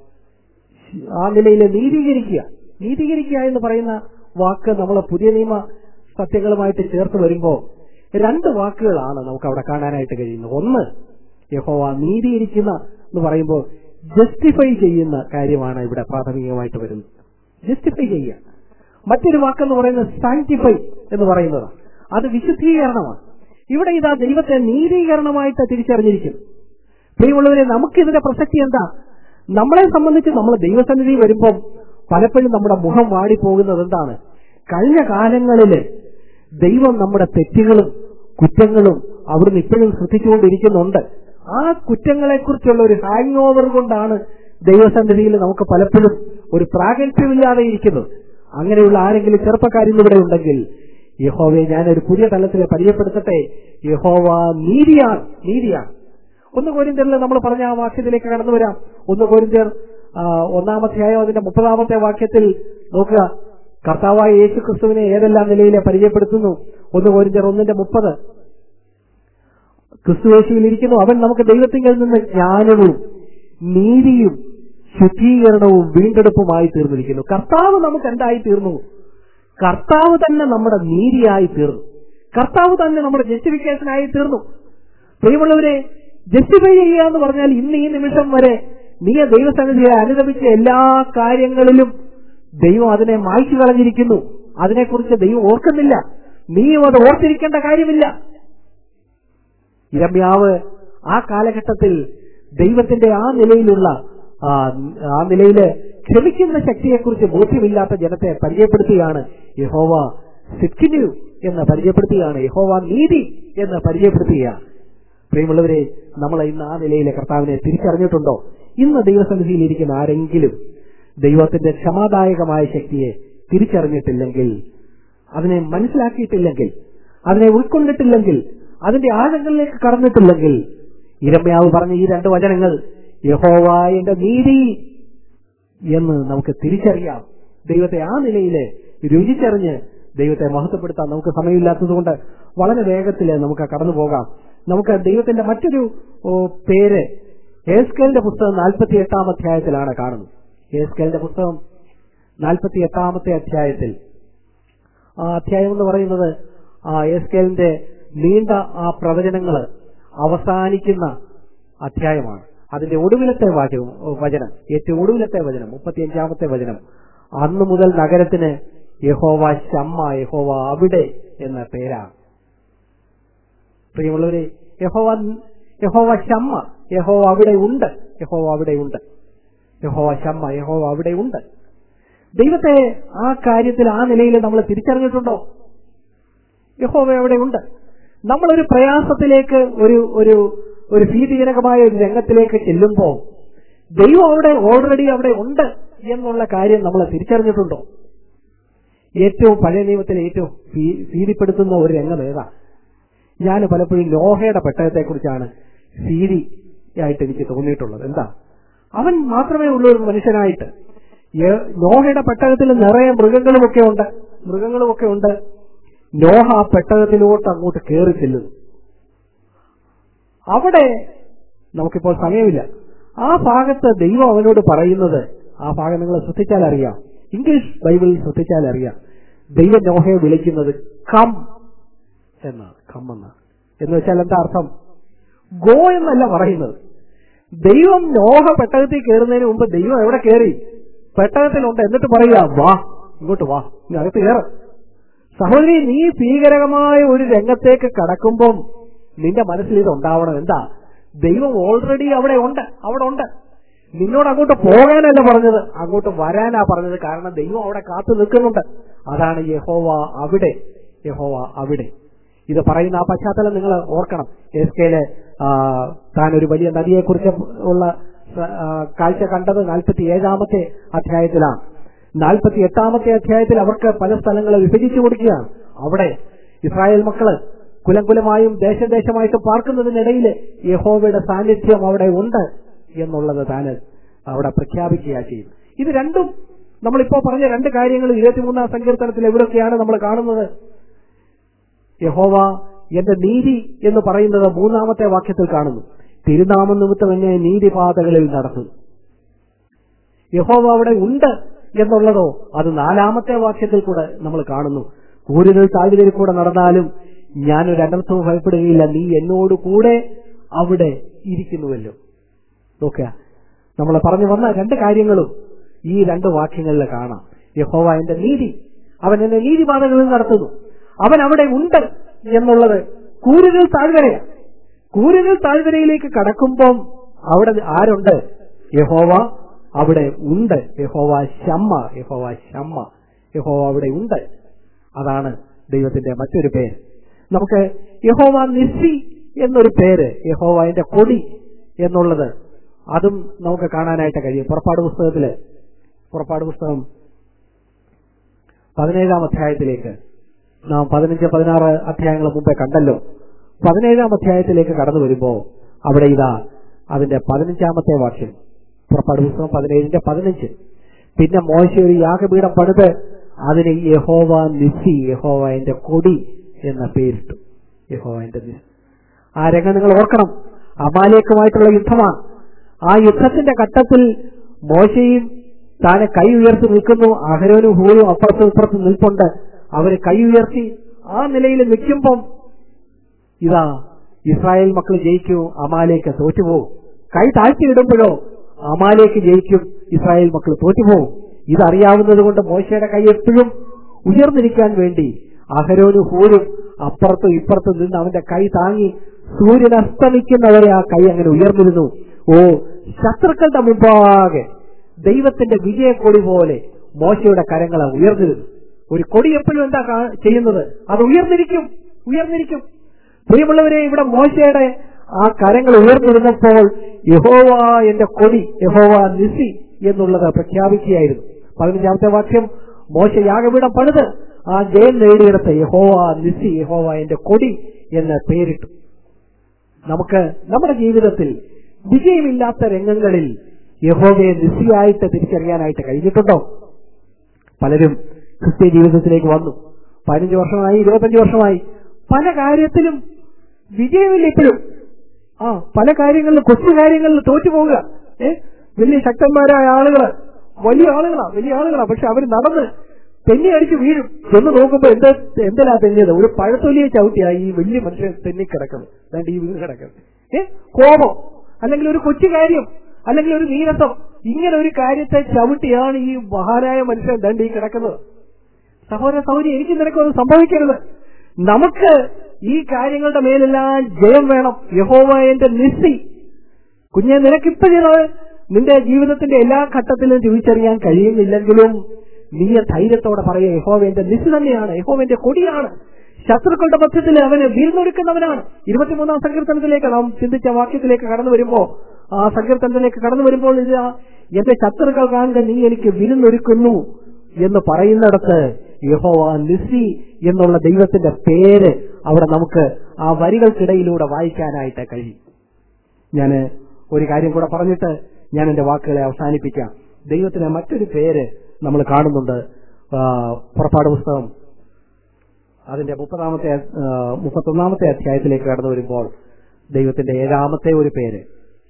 Speaker 1: ആ നിലയിൽ നീതീകരിക്കുക നീതീകരിക്കുക എന്ന് പറയുന്ന വാക്ക് നമ്മൾ പുതിയ നിയമ സത്യങ്ങളുമായിട്ട് ചേർത്ത് വരുമ്പോൾ രണ്ട് വാക്കുകളാണ് നമുക്ക് അവിടെ കാണാനായിട്ട് കഴിയുന്നത് ഒന്ന് യഹോവ നീതീകരിക്കുന്ന എന്ന് പറയുമ്പോൾ ജസ്റ്റിഫൈ ചെയ്യുന്ന കാര്യമാണ് ഇവിടെ പ്രാഥമികമായിട്ട് വരുന്നത് ജസ്റ്റിഫൈ ചെയ്യുക മറ്റൊരു വാക്കെന്ന് പറയുന്നത് സാങ്ടിഫൈ എന്ന് പറയുന്നതാണ് അത് വിശുദ്ധീകരണമാണ് ഇവിടെ ഇതാ ദൈവത്തെ നീതീകരണമായിട്ട് തിരിച്ചറിഞ്ഞിരിക്കുന്നു പ്രിയമുള്ളവരെ നമുക്കിതിന്റെ പ്രസക്തി എന്താ നമ്മളെ സംബന്ധിച്ച് നമ്മൾ ദൈവസന്നിധി വരുമ്പം പലപ്പോഴും നമ്മുടെ മുഖം വാടിപ്പോകുന്നത് എന്താണ് കഴിഞ്ഞ കാലങ്ങളില് ദൈവം നമ്മുടെ തെറ്റുകളും കുറ്റങ്ങളും അവിടുന്ന് ഇപ്പോഴും ശ്രദ്ധിച്ചുകൊണ്ടിരിക്കുന്നുണ്ട് ആ കുറ്റങ്ങളെക്കുറിച്ചുള്ള ഒരു ഹാങ് ഓവർ കൊണ്ടാണ് ദൈവസന്നിധിയിൽ നമുക്ക് പലപ്പോഴും ഒരു പ്രാഗൽഭ്യമില്ലാതെ ഇരിക്കുന്നത് അങ്ങനെയുള്ള ആരെങ്കിലും ചെറുപ്പക്കാരിൽ ഇവിടെ ഉണ്ടെങ്കിൽ യഹോവയെ ഞാൻ ഒരു പുതിയ തലത്തിൽ പരിചയപ്പെടുത്തട്ടെ യഹോവ നീതിയാണ് നീതിയാണ് ഒന്ന് കോരിന്ത്യറിൽ നമ്മൾ പറഞ്ഞ ആ വാക്യത്തിലേക്ക് കടന്നു വരാം ഒന്ന് കോരിന്ത്യർ ആ, ഒന്നാമധ്യായം അതിന്റെ മുപ്പതാമത്തെ വാക്യത്തിൽ നോക്കുക കർത്താവായ യേശു ക്രിസ്തുവിനെ ഏതെല്ലാം നിലയിൽ പരിചയപ്പെടുത്തുന്നു ഒന്ന് കോരിന്ത്യർ ഒന്നിന്റെ മുപ്പത് ക്രിസ്തുവേശുവിൽ ഇരിക്കുന്നു അവൻ നമുക്ക് ദൈവത്തിങ്കിൽ നിന്ന് ജ്ഞാനവും നീതിയും ശുദ്ധീകരണവും വീണ്ടെടുപ്പുമായി തീർന്നിരിക്കുന്നു കർത്താവ് നമുക്ക് എന്തായി തീർന്നു കർത്താവ് തന്നെ നമ്മുടെ നീതിയായി തീർന്നു കർത്താവ് തന്നെ നമ്മുടെ ജസ്റ്റിഫിക്കേഷനായി തീർന്നു പ്രിയമുള്ളവരെ ജസ്റ്റിഫൈ ചെയ്യുക എന്ന് പറഞ്ഞാൽ ഇന്ന് ഈ നിമിഷം വരെ നീ ദൈവസന്നിധിയെ അനുഗമിച്ച എല്ലാ കാര്യങ്ങളിലും ദൈവം അതിനെ മായ്ച്ചു കളഞ്ഞിരിക്കുന്നു അതിനെക്കുറിച്ച് ദൈവം ഓർക്കുന്നില്ല നീയും അത് ഓർത്തിരിക്കേണ്ട കാര്യമില്ല ഇരമ്യാവ് ആ കാലഘട്ടത്തിൽ ദൈവത്തിന്റെ ആ നിലയിലുള്ള ആ, ആ നിലയില് ക്ഷമിക്കുന്ന ശക്തിയെക്കുറിച്ച് ബോധ്യമില്ലാത്ത ജനത്തെ പരിചയപ്പെടുത്തുകയാണ് യഹോവ സിക്കിനു എന്ന് പരിചയപ്പെടുത്തുകയാണ് യഹോവ നീതി എന്ന് പരിചയപ്പെടുത്തുകയാണ് പ്രിയമുള്ളവരെ നമ്മൾ ഇന്ന് ആ നിലയിലെ കർത്താവിനെ തിരിച്ചറിഞ്ഞിട്ടുണ്ടോ ഇന്ന് ദൈവസന്നിധിയിൽ ഇരിക്കുന്ന ആരെങ്കിലും ദൈവത്തിന്റെ ക്ഷമാദായകമായ ശക്തിയെ തിരിച്ചറിഞ്ഞിട്ടില്ലെങ്കിൽ അതിനെ മനസ്സിലാക്കിയിട്ടില്ലെങ്കിൽ അതിനെ ഉൾക്കൊണ്ടിട്ടില്ലെങ്കിൽ അതിന്റെ ആഴങ്ങളിലേക്ക് കടന്നിട്ടില്ലെങ്കിൽ ഇരമ്യാവ് പറഞ്ഞ ഈ രണ്ട് വചനങ്ങൾ യഹോവ എന്റെ നീതി എന്ന് നമുക്ക് തിരിച്ചറിയാം ദൈവത്തെ ആ നിലയില് രുചിച്ചറിഞ്ഞ് ദൈവത്തെ മഹത്വപ്പെടുത്താൻ നമുക്ക് സമയമില്ലാത്തതുകൊണ്ട് വളരെ വേഗത്തിൽ നമുക്ക് കടന്നു പോകാം നമുക്ക് ദൈവത്തിന്റെ മറ്റൊരു ഓ, പേര് ഏസ്കേലിന്റെ പുസ്തകം നാൽപ്പത്തി എട്ടാം അധ്യായത്തിലാണ് കാണുന്നത് ഏസ്കേലിന്റെ പുസ്തകം നാൽപ്പത്തി എട്ടാമത്തെ അധ്യായത്തിൽ ആ അധ്യായം എന്ന് പറയുന്നത് ആ എസ്കേലിന്റെ നീണ്ട ആ പ്രവചനങ്ങള് അവസാനിക്കുന്ന അധ്യായമാണ് അതിന്റെ ഒടുവിലത്തെ വാചകം വചനം ഏറ്റവും ഒടുവിലത്തെ വചനം മുപ്പത്തിയഞ്ചാമത്തെ വചനം അന്നു മുതൽ നഗരത്തിന് യഹോവ ശമ്മ യഹോവ അവിടെ എന്ന പേരാണ് പ്രിയമുള്ളവരെ യഹോവ യഹോവ ശമ്മ യഹോവ അവിടെ ഉണ്ട് യഹോവ അവിടെ ഉണ്ട് യഹോവ ശമ്മ യഹോവ അവിടെ ഉണ്ട് ദൈവത്തെ ആ കാര്യത്തിൽ ആ നിലയിൽ നമ്മൾ തിരിച്ചറിഞ്ഞിട്ടുണ്ടോ യഹോവ അവിടെ ഉണ്ട് നമ്മളൊരു പ്രയാസത്തിലേക്ക് ഒരു ഒരു ഒരു ഭീതിജനകമായ ഒരു രംഗത്തിലേക്ക് ചെല്ലുമ്പോൾ ദൈവം അവിടെ ഓൾറെഡി അവിടെ ഉണ്ട് എന്നുള്ള കാര്യം നമ്മൾ തിരിച്ചറിഞ്ഞിട്ടുണ്ടോ ഏറ്റവും പഴയ നിയമത്തിലെ ഏറ്റവും ഭീ- ഭീതിപ്പെടുത്തുന്ന ഒരു രംഗം ഏതാ ഞാൻ പലപ്പോഴും ലോഹയുടെ പെട്ടകത്തെക്കുറിച്ചാണ് ഭീതിയായിട്ട് എനിക്ക് തോന്നിയിട്ടുള്ളത് എന്താ അവൻ മാത്രമേ ഉള്ളൂ ഒരു മനുഷ്യനായിട്ട് ഏ- നോഹയുടെ പെട്ടകത്തിൽ നിറയെ മൃഗങ്ങളുമൊക്കെ ഉണ്ട് മൃഗങ്ങളുമൊക്കെ ഉണ്ട് നോഹ ആ പെട്ടകത്തിലോട്ട് അങ്ങോട്ട് കയറി ചെല്ലുന്നു അവിടെ നമുക്കിപ്പോൾ സമയമില്ല ആ ഭാഗത്ത് ദൈവം അവനോട് പറയുന്നത് ആ ഭാഗം നിങ്ങൾ ശ്രദ്ധിച്ചാൽ അറിയാം ഇംഗ്ലീഷ് ബൈബിളിൽ ശ്രദ്ധിച്ചാൽ അറിയാം ദൈവം നോഹയെ വിളിക്കുന്നത് കം എന്നാണ് കം എന്നാണ് എന്ന് വെച്ചാൽ എന്താ അർത്ഥം ഗോ എന്നല്ല പറയുന്നത് ദൈവം നോഹ പെട്ടകത്തിൽ കയറുന്നതിന് മുമ്പ് ദൈവം എവിടെ കയറി പെട്ടകത്തിലുണ്ട് എന്നിട്ട് പറയുക വാ ഇങ്ങോട്ട് വാ നീ അകത്ത് കയറ സഹോദരി നീ ഭീകരമായ ഒരു രംഗത്തേക്ക് കടക്കുമ്പം നിന്റെ മനസ്സിൽ ഇത് ഉണ്ടാവണം എന്താ ദൈവം ഓൾറെഡി അവിടെ ഉണ്ട് അവിടെ ഉണ്ട് നിന്നോട് അങ്ങോട്ട് പോകാനല്ല പറഞ്ഞത് അങ്ങോട്ട് വരാനാ പറഞ്ഞത് കാരണം ദൈവം അവിടെ കാത്തു നിൽക്കുന്നുണ്ട് അതാണ് യഹോവ അവിടെ യഹോവ അവിടെ ഇത് പറയുന്ന ആ പശ്ചാത്തലം നിങ്ങൾ ഓർക്കണം എസ് കെയില് താൻ ഒരു വലിയ നദിയെക്കുറിച്ച് ഉള്ള സ- ആ, കാഴ്ച കണ്ടത് നാൽപ്പത്തി ഏഴാമത്തെ അധ്യായത്തിലാണ് നാൽപ്പത്തി എട്ടാമത്തെ അധ്യായത്തിൽ അവർക്ക് പല സ്ഥലങ്ങളെ വിഭജിച്ചു കൊടുക്കുകയാണ് അവിടെ ഇസ്രായേൽ മക്കള് കുലം കുലമായും ദേശം ദേശമായിട്ടും പാർക്കുന്നതിനിടയിൽ യഹോവയുടെ സാന്നിധ്യം അവിടെ ഉണ്ട് എന്നുള്ളത് താന് അവിടെ പ്രഖ്യാപിക്കുകയാണ് ചെയ്യുന്നത് ഇത് രണ്ടും നമ്മളിപ്പോ പറഞ്ഞ രണ്ട് കാര്യങ്ങൾ ഇരുപത്തിമൂന്നാം സങ്കീർത്തനത്തിൽ എവിടെയൊക്കെയാണ് നമ്മൾ കാണുന്നത് യഹോവ എന്റെ നീതി എന്ന് പറയുന്നത് മൂന്നാമത്തെ വാക്യത്തിൽ കാണുന്നു തിരുനാമം നിമിത്തം എന്നെ നീതിപാതകളിൽ നടത്തുന്നു യഹോവ അവിടെ ഉണ്ട് എന്നുള്ളതോ അത് നാലാമത്തെ വാക്യത്തിൽ കൂടെ നമ്മൾ കാണുന്നു കൂടുതൽ താഴ്വരയിൽ കൂടെ നടന്നാലും ഞാനൊരു അനർത്ഥവും ഭയപ്പെടുകയില്ല നീ എന്നോട് കൂടെ അവിടെ ഇരിക്കുന്നുവല്ലോ നോക്കുക നമ്മൾ പറഞ്ഞു വന്ന രണ്ട് കാര്യങ്ങളും ഈ രണ്ട് വാക്യങ്ങളിൽ കാണാം യഹോവ എന്റെ നീതി അവൻ എന്നെ നീതിപാതകളിൽ നടത്തുന്നു അവൻ അവിടെ ഉണ്ട് എന്നുള്ളത് കൂരുകൾ താഴ്വരയാണ് കൂരുകൾ താഴ്വരയിലേക്ക് കടക്കുമ്പം അവിടെ ആരുണ്ട് യഹോവ അവിടെ ഉണ്ട് യഹോവ ശമ്മ യഹോവ ശമ്മ യഹോവ അവിടെ ഉണ്ട് അതാണ് ദൈവത്തിന്റെ മറ്റൊരു പേര് നമുക്ക് യഹോവ നിസ്സി എന്നൊരു പേര് യഹോവന്റെ കൊടി എന്നുള്ളത് അതും നമുക്ക് കാണാനായിട്ട് കഴിയും പുറപ്പാട് പുസ്തകത്തില് പുറപ്പാട് പുസ്തകം പതിനേഴാം അധ്യായത്തിലേക്ക് നാം പതിനഞ്ച് പതിനാറ് അധ്യായങ്ങൾ മുമ്പേ കണ്ടല്ലോ പതിനേഴാം അധ്യായത്തിലേക്ക് കടന്നു വരുമ്പോ അവിടെ ഇതാ അതിന്റെ പതിനഞ്ചാമത്തെ വാക്യം പുറപ്പാട് പുസ്തകം പതിനേഴിന്റെ പതിനഞ്ച് പിന്നെ മോശ ഒരു യാഗപീഠം പണിത് അതിന് യഹോവ നിസി യഹോവ എന്റെ കൊടി എന്ന പേരിട്ടു യഹോവ എന്റെ നിസി ആ രംഗം നിങ്ങൾ ഓർക്കണം അമാലേക്കുമായിട്ടുള്ള യുദ്ധമാണ് ആ യുദ്ധത്തിന്റെ ഘട്ടത്തിൽ മോശയും താനെ കൈ ഉയർത്തി നിൽക്കുന്നു അഹരോനും ഹൂരും അപ്പുറത്തും ഇപ്പുറത്തും നിൽപ്പുണ്ട് അവര് കൈ ഉയർത്തി ആ നിലയിൽ നിൽക്കുമ്പം ഇതാ ഇസ്രായേൽ മക്കൾ ജയിക്കൂ അമാലേക്ക് തോറ്റുപോകും കൈ താഴ്ത്തിയിടുമ്പോഴോ അമാലേക്ക് ജയിക്കും ഇസ്രായേൽ മക്കൾ തോറ്റുപോകും ഇതറിയാവുന്നത് കൊണ്ട് മോശയുടെ കൈ എപ്പോഴും ഉയർന്നിരിക്കാൻ വേണ്ടി അഹരോനും ഹൂരും അപ്പുറത്തും ഇപ്പുറത്തും നിന്ന് അവന്റെ കൈ താങ്ങി സൂര്യൻ അസ്തമിക്കുന്നവരെ ആ കൈ അങ്ങനെ ഉയർന്നിരുന്നു ഓ ശത്രുക്കളുടെ മുമ്പാകെ ദൈവത്തിന്റെ വിജയക്കൊടി പോലെ മോശയുടെ കരങ്ങൾ ഉയർന്നിരുന്നു ഒരു കൊടി എപ്പോഴും എന്താ കാ- ചെയ്യുന്നത് അത് ഉയർന്നിരിക്കും ഉയർന്നിരിക്കും പ്രിയമുള്ളവരെ ഇവിടെ മോശയുടെ ആ കരങ്ങൾ ഉയർന്നിരുന്നപ്പോൾ യഹോവ എന്റെ കൊടി യഹോവ നിസി എന്നുള്ളത് പ്രഖ്യാപിക്കുകയായിരുന്നു പതിനഞ്ചാമത്തെ വാക്യം മോശ യാഗപീഠം പണിത് ആ ജയം നേടിയെടുത്ത യഹോവ നിസി യഹോവ എന്റെ കൊടി എന്ന് പേരിട്ടു നമുക്ക് നമ്മുടെ ജീവിതത്തിൽ വിജയമില്ലാത്ത രംഗങ്ങളിൽ യഹോവയെ നിസിയായിട്ട് തിരിച്ചറിയാനായിട്ട് കഴിഞ്ഞിട്ടുണ്ടോ പലരും ക്രിസ്ത്യ ജീവിതത്തിലേക്ക് വന്നു പതിനഞ്ച് വർഷമായി ഇരുപത്തഞ്ച് വർഷമായി പല കാര്യത്തിലും വിജയമില്ല ഇപ്പോഴും ആ പല കാര്യങ്ങളിലും കൊച്ചു കാര്യങ്ങളിൽ തോറ്റുപോവുക ഏ വലിയ ശക്തന്മാരായ ആളുകള് വലിയ ആളുകളാ വലിയ ആളുകളാ പക്ഷെ അവർ നടന്ന് തെന്നി അടിച്ച് വീഴും ചെന്ന് നോക്കുമ്പോ എന്താ എന്തിനാ തെന്നിയത് ഒരു പഴത്തൊലിയെ ചവിട്ടിയാ ഈ വലിയ മനുഷ്യൻ തെന്നി കിടക്കുന്നത് അതാണ്ട് ഈ വീണ് കിടക്കുന്നത് ഏ കോപം അല്ലെങ്കിൽ ഒരു കൊച്ചു കാര്യം അല്ലെങ്കിൽ ഒരു നീരസം ഇങ്ങനെ ഒരു കാര്യത്തെ ചവിട്ടിയാണ് ഈ മഹാനായ മനുഷ്യൻ ദണ്ട് ഈ കിടക്കുന്നത് സഹോദര സൗരി എനിക്ക് നിനക്കൊന്നും സംഭവിക്കരുത് നമുക്ക് ഈ കാര്യങ്ങളുടെ മേലെല്ലാം ജയം വേണം യഹോവ എന്റെ നിസ്സി കുഞ്ഞെ നിനക്കിപ്പോ നിന്റെ ജീവിതത്തിന്റെ എല്ലാ ഘട്ടത്തിലും തിരിച്ചറിയാൻ കഴിയുന്നില്ലെങ്കിലും നീ ധൈര്യത്തോടെ പറയുക യഹോവ എന്റെ നിസ് തന്നെയാണ് യഹോവ എന്റെ കൊടിയാണ് ശത്രുക്കളുടെ മധ്യത്തിൽ അവന് വീഴ്ന്നൊരുക്കുന്നവനാണ് ഇരുപത്തിമൂന്നാം സങ്കീർത്തനത്തിലേക്ക് നാം ചിന്തിച്ച വാക്യത്തിലേക്ക് കടന്നു വരുമ്പോ ആ സങ്കീർത്തനത്തിലേക്ക് കടന്നു വരുമ്പോൾ ഇത് എന്റെ ശത്രുക്കൾ കാണുക നീ എനിക്ക് വിരുന്നൊരുക്കുന്നു എന്ന് പറയുന്നിടത്ത് യഹോവ നിസി എന്നുള്ള ദൈവത്തിന്റെ പേര് അവിടെ നമുക്ക് ആ വരികൾക്കിടയിലൂടെ വായിക്കാനായിട്ട് കഴിയും ഞാൻ ഒരു കാര്യം കൂടെ പറഞ്ഞിട്ട് ഞാൻ എന്റെ വാക്കുകളെ അവസാനിപ്പിക്കാം ദൈവത്തിന് മറ്റൊരു പേര് നമ്മൾ കാണുന്നുണ്ട് ആ, പുറപ്പാട് പുസ്തകം അതിന്റെ മുപ്പതാമത്തെ ആ, മുപ്പത്തൊന്നാമത്തെ അധ്യായത്തിലേക്ക് കടന്നു വരുമ്പോൾ ദൈവത്തിന്റെ ഏഴാമത്തെ ഒരു പേര്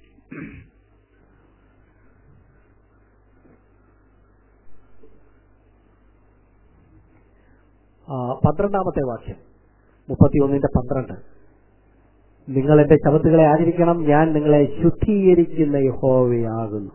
Speaker 1: ആ, പന്ത്രണ്ടാമത്തെ വാക്യം മുപ്പത്തിയൊന്നിന്റെ പന്ത്രണ്ട് നിങ്ങൾ എന്റെ ശബത്തുകളെ ആചരിക്കണം ഞാൻ നിങ്ങളെ ശുദ്ധീകരിക്കുന്ന യഹോവയാകുന്നു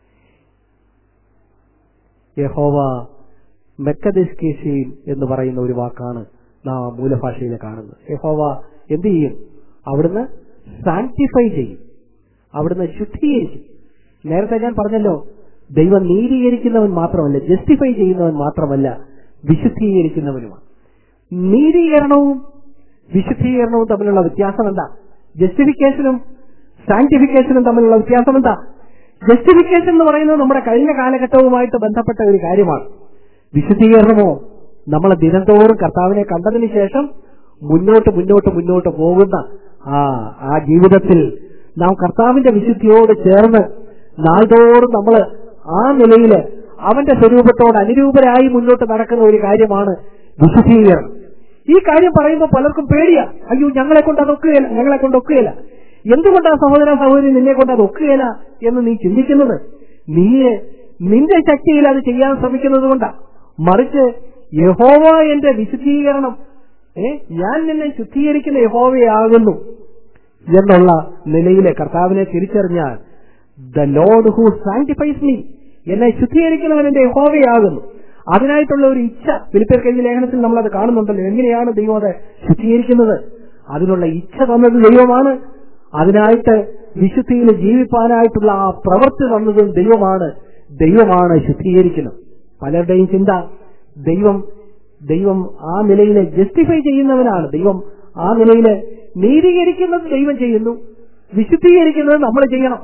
Speaker 1: യഹോവ മെക്കദിസ് കേശീൻ എന്ന് പറയുന്ന ഒരു വാക്കാണ് നാം മൂലഭാഷയിൽ കാണുന്നത് യഹോവ എന്ത് ചെയ്യും അവിടുന്ന് സാന്റിഫൈ ചെയ്യും അവിടുന്ന് ശുദ്ധീകരിക്കും നേരത്തെ ഞാൻ പറഞ്ഞല്ലോ ദൈവം നീതീകരിക്കുന്നവൻ മാത്രമല്ല ജസ്റ്റിഫൈ ചെയ്യുന്നവൻ മാത്രമല്ല വിശുദ്ധീകരിക്കുന്നവനുമാണ് നീതീകരണവും വിശുദ്ധീകരണവും തമ്മിലുള്ള വ്യത്യാസം എന്താ ജസ്റ്റിഫിക്കേഷനും സാന്റിഫിക്കേഷനും തമ്മിലുള്ള വ്യത്യാസം എന്താ ജസ്റ്റിഫിക്കേഷൻ എന്ന് പറയുന്നത് നമ്മുടെ കഴിഞ്ഞ കാലഘട്ടവുമായിട്ട് ബന്ധപ്പെട്ട ഒരു കാര്യമാണ് വിശുദ്ധീകരണമോ നമ്മളെ ദിനംതോറും കർത്താവിനെ കണ്ടതിന് ശേഷം മുന്നോട്ട് മുന്നോട്ട് മുന്നോട്ട് പോകുന്ന ആ ആ ജീവിതത്തിൽ നാം കർത്താവിന്റെ വിശുദ്ധിയോട് ചേർന്ന് നാൾതോറും നമ്മൾ ആ നിലയിൽ അവന്റെ സ്വരൂപത്തോട് അനുരൂപരായി മുന്നോട്ട് നടക്കുന്ന ഒരു കാര്യമാണ് വിശുദ്ധീകരണം ഈ കാര്യം പറയുമ്പോൾ പലർക്കും പേടിയാ അയ്യോ ഞങ്ങളെ കൊണ്ട് അത് ഒക്കുകയില്ല ഞങ്ങളെ കൊണ്ട് ഒക്കുകയില്ല എന്തുകൊണ്ടാ സഹോദര സഹോദരി നിന്നെ കൊണ്ട് അത് ഒക്കുകയില്ല എന്ന് നീ ചിന്തിക്കുന്നത് നീ നിന്റെ ശക്തിയിൽ അത് ചെയ്യാൻ ശ്രമിക്കുന്നത് കൊണ്ടാ മറിച്ച് യഹോവ എന്റെ വിശുദ്ധീകരണം ഏ ഞാൻ നിന്നെ ശുദ്ധീകരിക്കുന്ന യഹോവയാകുന്നു എന്നുള്ള നിലയിലെ കർത്താവിനെ തിരിച്ചറിഞ്ഞാൽ the Lord who sanctifies me എന്നെ ശുദ്ധീകരിക്കുന്നവൻ എന്റെ യഹോവയാകുന്നു അതിനായിട്ടുള്ള ഒരു ഇച്ഛ ഫിലിപ്പിയർ കഴിഞ്ഞ ലേഖനത്തിൽ നമ്മൾ അത് കാണുന്നുണ്ടല്ലോ എങ്ങനെയാണ് ദൈവം അത് ശുദ്ധീകരിക്കുന്നത് അതിനുള്ള ഇച്ഛ തന്നത് ദൈവമാണ് അതിനായിട്ട് വിശുദ്ധിയിൽ ജീവിപ്പാനായിട്ടുള്ള ആ പ്രവൃത്തി തന്നതും ദൈവമാണ് ദൈവമാണ് ശുദ്ധീകരിക്കുന്നത് പലരുടെയും ചിന്ത ദൈവം ദൈവം ആ നിലയിൽ ജസ്റ്റിഫൈ ചെയ്യുന്നവനാണ് ദൈവം ആ നിലയിൽ നീതീകരിക്കുന്നത് ദൈവം ചെയ്യുന്നു വിശുദ്ധീകരിക്കുന്നത് നമ്മൾ ചെയ്യണം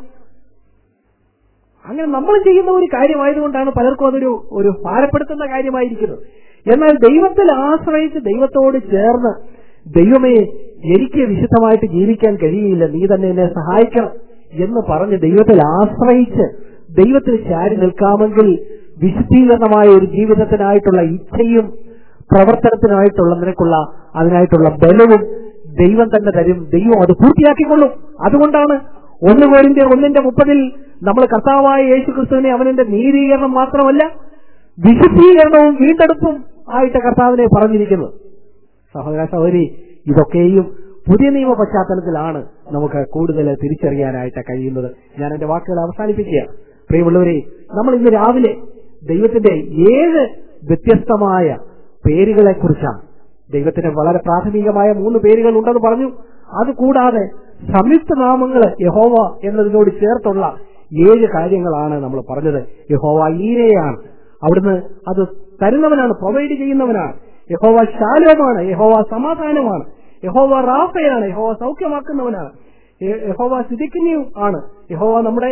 Speaker 1: അങ്ങനെ നമ്മൾ ചെയ്യുന്ന ഒരു കാര്യമായതുകൊണ്ടാണ് പലർക്കും അതൊരു ഒരു ഭാരപ്പെടുത്തുന്ന കാര്യമായിരിക്കുന്നത് എന്നാൽ ദൈവത്തിൽ ആശ്രയിച്ച് ദൈവത്തോട് ചേർന്ന് ദൈവമേ എനിക്ക് വിശുദ്ധമായിട്ട് ജീവിക്കാൻ കഴിയില്ല നീ തന്നെ എന്നെ സഹായിക്കണം എന്ന് പറഞ്ഞ് ദൈവത്തിൽ ആശ്രയിച്ച് ദൈവത്തിൽ ചാരി നിൽക്കാമെങ്കിൽ വിശുദ്ധീകരണമായ ഒരു ജീവിതത്തിനായിട്ടുള്ള ഇച്ഛയും പ്രവർത്തനത്തിനായിട്ടുള്ള നിനക്കുള്ള അതിനായിട്ടുള്ള ബലവും ദൈവം തന്നെ തരും ദൈവം അത് പൂർത്തിയാക്കിക്കൊള്ളും അതുകൊണ്ടാണ് ഒന്ന് പേരിന്റെ ഒന്നിന്റെ മുപ്പതിൽ നമ്മൾ കർത്താവായ യേശു ക്രിസ്തുവിനെ അവനെന്റെ നീതീകരണം മാത്രമല്ല വിശുദ്ധീകരണവും വീണ്ടെടുപ്പും ആയിട്ട് കർത്താവിനെ പറഞ്ഞിരിക്കുന്നത് സഹോദര സഹോദരി ഇതൊക്കെയും പുതിയ നിയമ പശ്ചാത്തലത്തിലാണ് നമുക്ക് കൂടുതൽ തിരിച്ചറിയാനായിട്ട് കഴിയുന്നത് ഞാൻ എന്റെ വാക്കുകൾ അവസാനിപ്പിക്കുക പ്രിയമുള്ളവരെ നമ്മൾ ഇന്ന് രാവിലെ ദൈവത്തിന്റെ ഏഴ് വ്യത്യസ്തമായ പേരുകളെ കുറിച്ചാണ് ദൈവത്തിന് വളരെ പ്രാഥമികമായ മൂന്ന് പേരുകൾ ഉണ്ടെന്ന് പറഞ്ഞു അതുകൂടാതെ സംയുക്ത നാമങ്ങള് യഹോവ എന്നതിനോട് ചേർത്തുള്ള ഏഴ് കാര്യങ്ങളാണ് നമ്മൾ പറഞ്ഞത് യഹോവ ഈരയാണ് അവിടുന്ന് അത് തരുന്നവനാണ് പ്രൊവൈഡ് ചെയ്യുന്നവനാണ് യഹോവ ശാലോമാണ് യഹോവ സമാധാനമാണ് യഹോവ റാഫയാണ് യഹോവ സൗഖ്യമാക്കുന്നവനാണ് യ- യഹോവ സിദിക്കിന്യു ആണ് യഹോവ നമ്മുടെ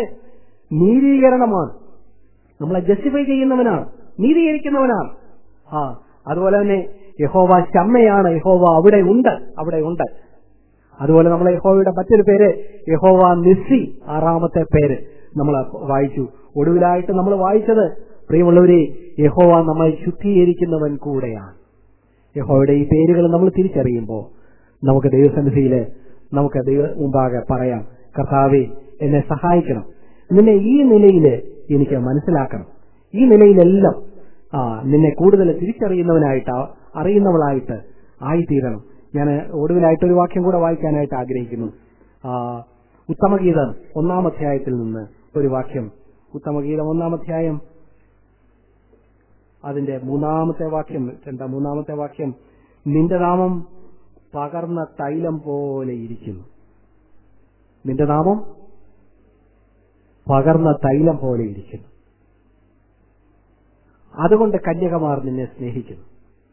Speaker 1: നീതീകരണമാണ് നമ്മളെ ജസ്റ്റിഫൈ ചെയ്യുന്നവനാണ് നീതീകരിക്കുന്നവനാണ് ആ അതുപോലെ തന്നെ യഹോവ ശമ്മയാണ് യഹോവ അവിടെ ഉണ്ട് അവിടെ ഉണ്ട് അതുപോലെ നമ്മളെ യഹോവയുടെ മറ്റൊരു പേര് യഹോവ നിസ്സി ആറാമത്തെ പേര് നമ്മൾ വായിച്ചു ഒടുവിലായിട്ട് നമ്മൾ വായിച്ചത് പ്രിയമുള്ളവരെ യഹോവ നമ്മൾ ശുദ്ധീകരിക്കുന്നവൻ കൂടെയാണ് യഹോവയുടെ ഈ പേരുകൾ നമ്മൾ തിരിച്ചറിയുമ്പോൾ നമുക്ക് ദൈവസന്നിധിയിൽ നമുക്ക് ദൈവ മുമ്പാകെ പറയാം കർത്താവെ എന്നെ സഹായിക്കണം നിന്നെ ഈ നിലയിൽ എനിക്ക് മനസ്സിലാക്കണം ഈ നിലയിലെല്ലാം ആ നിന്നെ കൂടുതൽ തിരിച്ചറിയുന്നവനായിട്ട് ആ- അറിയുന്നവളായിട്ട് ആയിത്തീരണം ഞാൻ ഒടുവിലായിട്ട് ഒരു വാക്യം കൂടെ വായിക്കാനായിട്ട് ആഗ്രഹിക്കുന്നു ആ ഉത്തമഗീതം ഒന്നാം അധ്യായത്തിൽ നിന്ന് ഒരു വാക്യം ഉത്തമഗീതം ഒന്നാം അധ്യായം അതിന്റെ മൂന്നാമത്തെ വാക്യം എന്താ മൂന്നാമത്തെ വാക്യം നിന്റെ നാമം പകർന്ന തൈലം പോലെ ഇരിക്കുന്നു നിന്റെ നാമം പകർന്ന തൈലം പോലെ ഇരിക്കുന്നു അതുകൊണ്ട് കന്യകമാർ നിന്നെ സ്നേഹിക്കുന്നു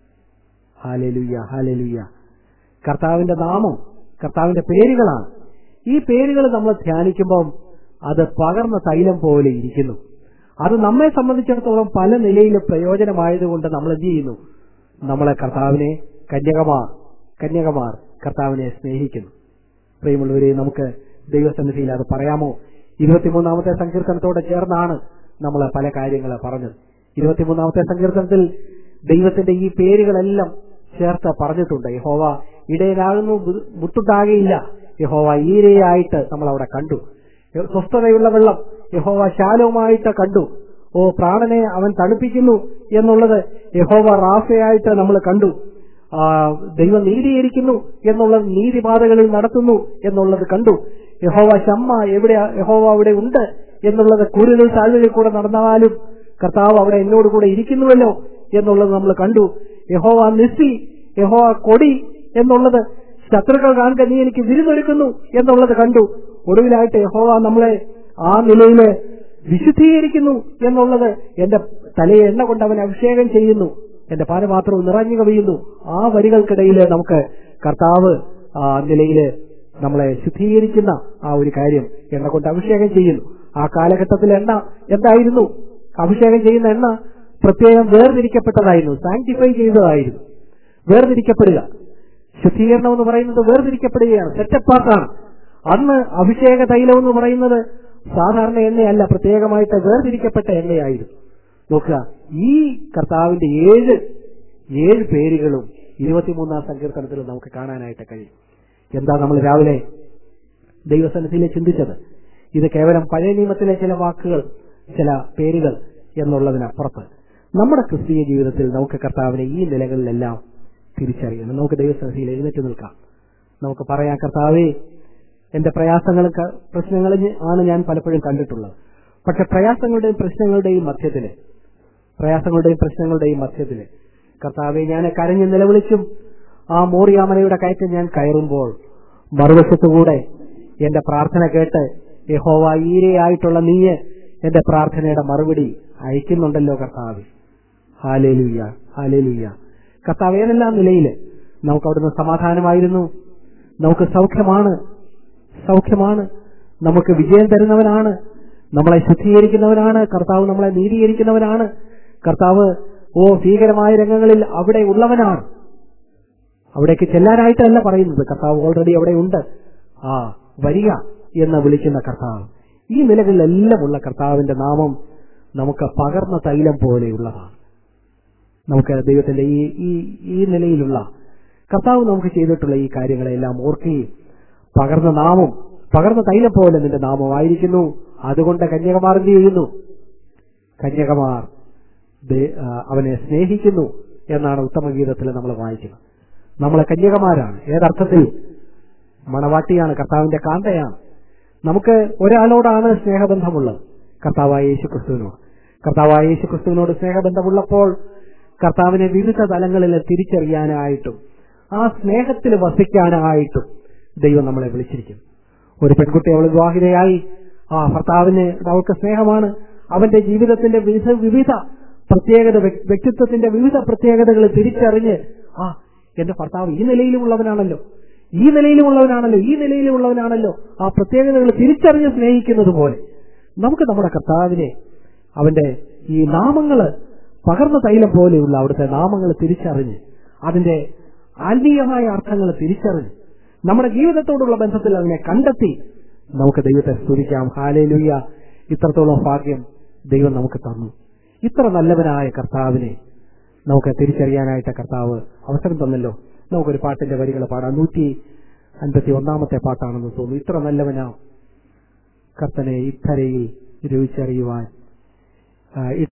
Speaker 1: ഹാലലുയ്യ ഹാലലുയ്യ കർത്താവിന്റെ നാമം കർത്താവിന്റെ പേരുകളാണ് ഈ പേരുകൾ നമ്മൾ ധ്യാനിക്കുമ്പം അത് പകർന്ന തൈലം പോലെ ഇരിക്കുന്നു അത് നമ്മെ സംബന്ധിച്ചിടത്തോളം പല നിലയിൽ പ്രയോജനമായതുകൊണ്ട് നമ്മൾ എന്ത് ചെയ്യുന്നു നമ്മളെ കർത്താവിനെ കന്യകമാർ കന്യകമാർ കർത്താവിനെ സ്നേഹിക്കുന്നു പ്രിയമുള്ളവരെ നമുക്ക് ദൈവസന്നിധിയിൽ അത് പറയാമോ ഇരുപത്തിമൂന്നാമത്തെ സങ്കീർത്തനത്തോടെ ചേർന്നാണ് നമ്മൾ പല കാര്യങ്ങൾ പറഞ്ഞത് ഇരുപത്തിമൂന്നാമത്തെ സങ്കീർത്തനത്തിൽ ദൈവത്തിന്റെ ഈ പേരുകളെല്ലാം ചേർത്ത് പറഞ്ഞിട്ടുണ്ട് യഹോവ ഇടയനാകുന്നു ബു- മുട്ടുണ്ടാകയില്ല യഹോവ ഈരയായിട്ട് നമ്മൾ അവിടെ കണ്ടു സ്വസ്ഥതയുള്ള വെള്ളം യഹോവ ശാലവുമായിട്ട് കണ്ടു ഓ പ്രാണനെ അവൻ തണുപ്പിക്കുന്നു എന്നുള്ളത് യഹോവ റാഫയായിട്ട് നമ്മൾ കണ്ടു ആ, ദൈവം നീതീകരിക്കുന്നു എന്നുള്ളത് നീതിപാതകളിൽ നടത്തുന്നു എന്നുള്ളത് കണ്ടു യഹോവ ശമ്മ എവിടെ യഹോവ അവിടെ ഉണ്ട് എന്നുള്ളത് കുരുകൾ താഴ്വരയിൽ കൂടെ നടന്നാലും കർത്താവ് അവിടെ എന്നോട് കൂടെ ഇരിക്കുന്നുവല്ലോ എന്നുള്ളത് നമ്മൾ കണ്ടു യഹോവ നിസ്സി യഹോവ കൊടി എന്നുള്ളത് ശത്രുക്കൾ കാണുക നീ എനിക്ക് വിരുന്നൊരുക്കുന്നു എന്നുള്ളത് കണ്ടു ഒടുവിലായിട്ട് യഹോവ നമ്മളെ ആ നിലയില് വിശുദ്ധീകരിക്കുന്നു എന്നുള്ളത് എന്റെ തലയെ എണ്ണ കൊണ്ട് അവൻ അഭിഷേകം ചെയ്യുന്നു എന്റെ പാനപാത്രവും നിറഞ്ഞു കവിയുന്നു ആ വരികൾക്കിടയിൽ നമുക്ക് കർത്താവ് ആ നിലയില് നമ്മളെ ശുദ്ധീകരിക്കുന്ന ആ ഒരു കാര്യം എണ്ണ കൊണ്ട് അഭിഷേകം ചെയ്യുന്നു ആ കാലഘട്ടത്തിൽ എണ്ണ എന്തായിരുന്നു അഭിഷേകം ചെയ്യുന്ന എണ്ണ പ്രത്യേകം വേർതിരിക്കപ്പെട്ടതായിരുന്നു സാങ്ക്ടിഫൈ ചെയ്തതായിരുന്നു വേർതിരിക്കപ്പെടുക ശുദ്ധീകരണം എന്ന് പറയുന്നത് വേർതിരിക്കപ്പെടുകയാണ് സെറ്റപ്പാർട്ടാണ് അന്ന് അഭിഷേക തൈലം എന്ന് പറയുന്നത് സാധാരണ എണ്ണയല്ല പ്രത്യേകമായിട്ട് വേർതിരിക്കപ്പെട്ട എണ്ണയായിരുന്നു നോക്കുക ഈ കർത്താവിന്റെ ഏഴ് ഏഴ് പേരുകളും ഇരുപത്തിമൂന്നാം സങ്കീർത്തനത്തിൽ നമുക്ക് കാണാനായിട്ട് കഴിയും എന്താ നമ്മൾ രാവിലെ ദൈവസന്നിധിയിലെ ചിന്തിച്ചത് ഇത് കേവലം പഴയ നിയമത്തിലെ ചില വാക്കുകൾ ചില പേരുകൾ എന്നുള്ളതിനപ്പുറത്ത് നമ്മുടെ ക്രിസ്തീയ ജീവിതത്തിൽ നമുക്ക് കർത്താവിനെ ഈ നിലകളിലെല്ലാം തിരിച്ചറിയണം നമുക്ക് ദൈവസന്നിധിയിൽ എഴുന്നേറ്റ് നിൽക്കാം നമുക്ക് പറയാം കർത്താവേ എന്റെ പ്രയാസങ്ങളും ക- പ്രശ്നങ്ങളും ആണ് ഞാൻ പലപ്പോഴും കണ്ടിട്ടുള്ളത് പക്ഷെ പ്രയാസങ്ങളുടെയും പ്രശ്നങ്ങളുടെയും മധ്യത്തില് പ്രയാസങ്ങളുടെയും പ്രശ്നങ്ങളുടെയും മധ്യത്തില് കർത്താവെ ഞാൻ കരഞ്ഞ് നിലവിളിച്ചും ആ മോറിയാമലയുടെ കയറ്റം ഞാൻ കയറുമ്പോൾ മറുവശത്തുകൂടെ എന്റെ പ്രാർത്ഥന കേട്ട് യഹോവ ഈരയായിട്ടുള്ള നീയ് എന്റെ പ്രാർത്ഥനയുടെ മറുപടി അയക്കുന്നുണ്ടല്ലോ കർത്താവ് ഹാലേലുയ്യ ഹാലേലുയ്യ കർത്താവ് ഏതെല്ലാം നിലയില് നമുക്ക് അവിടുന്ന് സമാധാനമായിരുന്നു നമുക്ക് സൗഖ്യമാണ് സൗഖ്യമാണ് നമുക്ക് വിജയം തരുന്നവനാണ് നമ്മളെ ശുദ്ധീകരിക്കുന്നവനാണ് കർത്താവ് നമ്മളെ നീതീകരിക്കുന്നവനാണ് കർത്താവ് ഓ ഭീകരമായ രംഗങ്ങളിൽ അവിടെ ഉള്ളവനാണ് അവിടേക്ക് ചെല്ലാനായിട്ടല്ല പറയുന്നത് കർത്താവ് ഓൾറെഡി അവിടെ ഉണ്ട് ആ വരിക എന്ന് വിളിക്കുന്ന കർത്താവ് ഈ നിലകളിലെല്ലാം ഉള്ള കർത്താവിന്റെ നാമം നമുക്ക് പകർന്ന തൈലം പോലെയുള്ളതാണ് നമുക്ക് ദൈവത്തിന്റെ ഈ ഈ ഈ നിലയിലുള്ള കർത്താവ് നമുക്ക് ചെയ്തിട്ടുള്ള ഈ കാര്യങ്ങളെല്ലാം ഓർക്കുകയും പകർന്ന നാമം പകർന്ന തൈലം പോലെ നിന്റെ നാമമായിരിക്കുന്നു അതുകൊണ്ട് കന്യകമാർ എന്ത് ചെയ്യുന്നു കന്യകമാർ ദേ- ആ, അവനെ സ്നേഹിക്കുന്നു എന്നാണ് ഉത്തമഗീതത്തിൽ നമ്മൾ വായിക്കുന്നത് നമ്മളെ കന്യകമാരാണ് ഏതർത്ഥത്തിൽ മണവാട്ടിയാണ് കർത്താവിന്റെ കാന്തയാണ് നമുക്ക് ഒരാളോടാണ് സ്നേഹബന്ധമുള്ളത് കർത്താവായ യേശു ക്രിസ്തുവിനോട് കർത്താവായ യേശു ക്രിസ്തുവിനോട് സ്നേഹബന്ധമുള്ളപ്പോൾ കർത്താവിനെ വിവിധ തലങ്ങളിൽ തിരിച്ചറിയാനായിട്ടും ആ സ്നേഹത്തിൽ വസിക്കാനായിട്ടും ദൈവം നമ്മളെ വിളിച്ചിരിക്കുന്നു ഒരു പെൺകുട്ടി അവൾ വിവാഹിതയായി ആ ഭർത്താവിന് അവൾക്ക് സ്നേഹമാണ് അവന്റെ ജീവിതത്തിന്റെ വിവിധ വിവിധ പ്രത്യേകത വ്യ- വ്യക്തിത്വത്തിന്റെ വിവിധ പ്രത്യേകതകൾ തിരിച്ചറിഞ്ഞ് ആ എന്റെ ഭർത്താവ് ഈ നിലയിലുമുള്ളവനാണല്ലോ ഈ നിലയിലുമുള്ളവനാണല്ലോ ഈ നിലയിലുമുള്ളവനാണല്ലോ ആ പ്രത്യേകതകൾ തിരിച്ചറിഞ്ഞ് സ്നേഹിക്കുന്നത് പോലെ നമുക്ക് നമ്മുടെ കർത്താവിനെ അവന്റെ ഈ നാമങ്ങള് പകർന്ന തൈലം പോലെയുള്ള അവിടുത്തെ നാമങ്ങൾ തിരിച്ചറിഞ്ഞ് അതിന്റെ ആത്മീയമായ അർത്ഥങ്ങൾ തിരിച്ചറിഞ്ഞ് നമ്മുടെ ജീവിതത്തോടുള്ള ബന്ധത്തിൽ അതിനെ കണ്ടെത്തി നമുക്ക് ദൈവത്തെ സ്തുതിക്കാം ഹാലേലുയ്യ ഇത്രത്തോളം ഭാഗ്യം ദൈവം നമുക്ക് തന്നു ഇത്ര നല്ലവനായ കർത്താവിനെ നമുക്ക് തിരിച്ചറിയാനായിട്ട് കർത്താവ് അവസരം തന്നല്ലോ നമുക്കൊരു പാട്ടിന്റെ വരികൾ പാടാം നൂറ്റി അൻപത്തി ഒന്നാമത്തെ പാട്ടാണെന്ന് തോന്നുന്നു ഇത്ര നല്ലവനാ കർത്തനെ ഇത്തരയിൽ രുചിച്ചറിയുവാൻ ആ,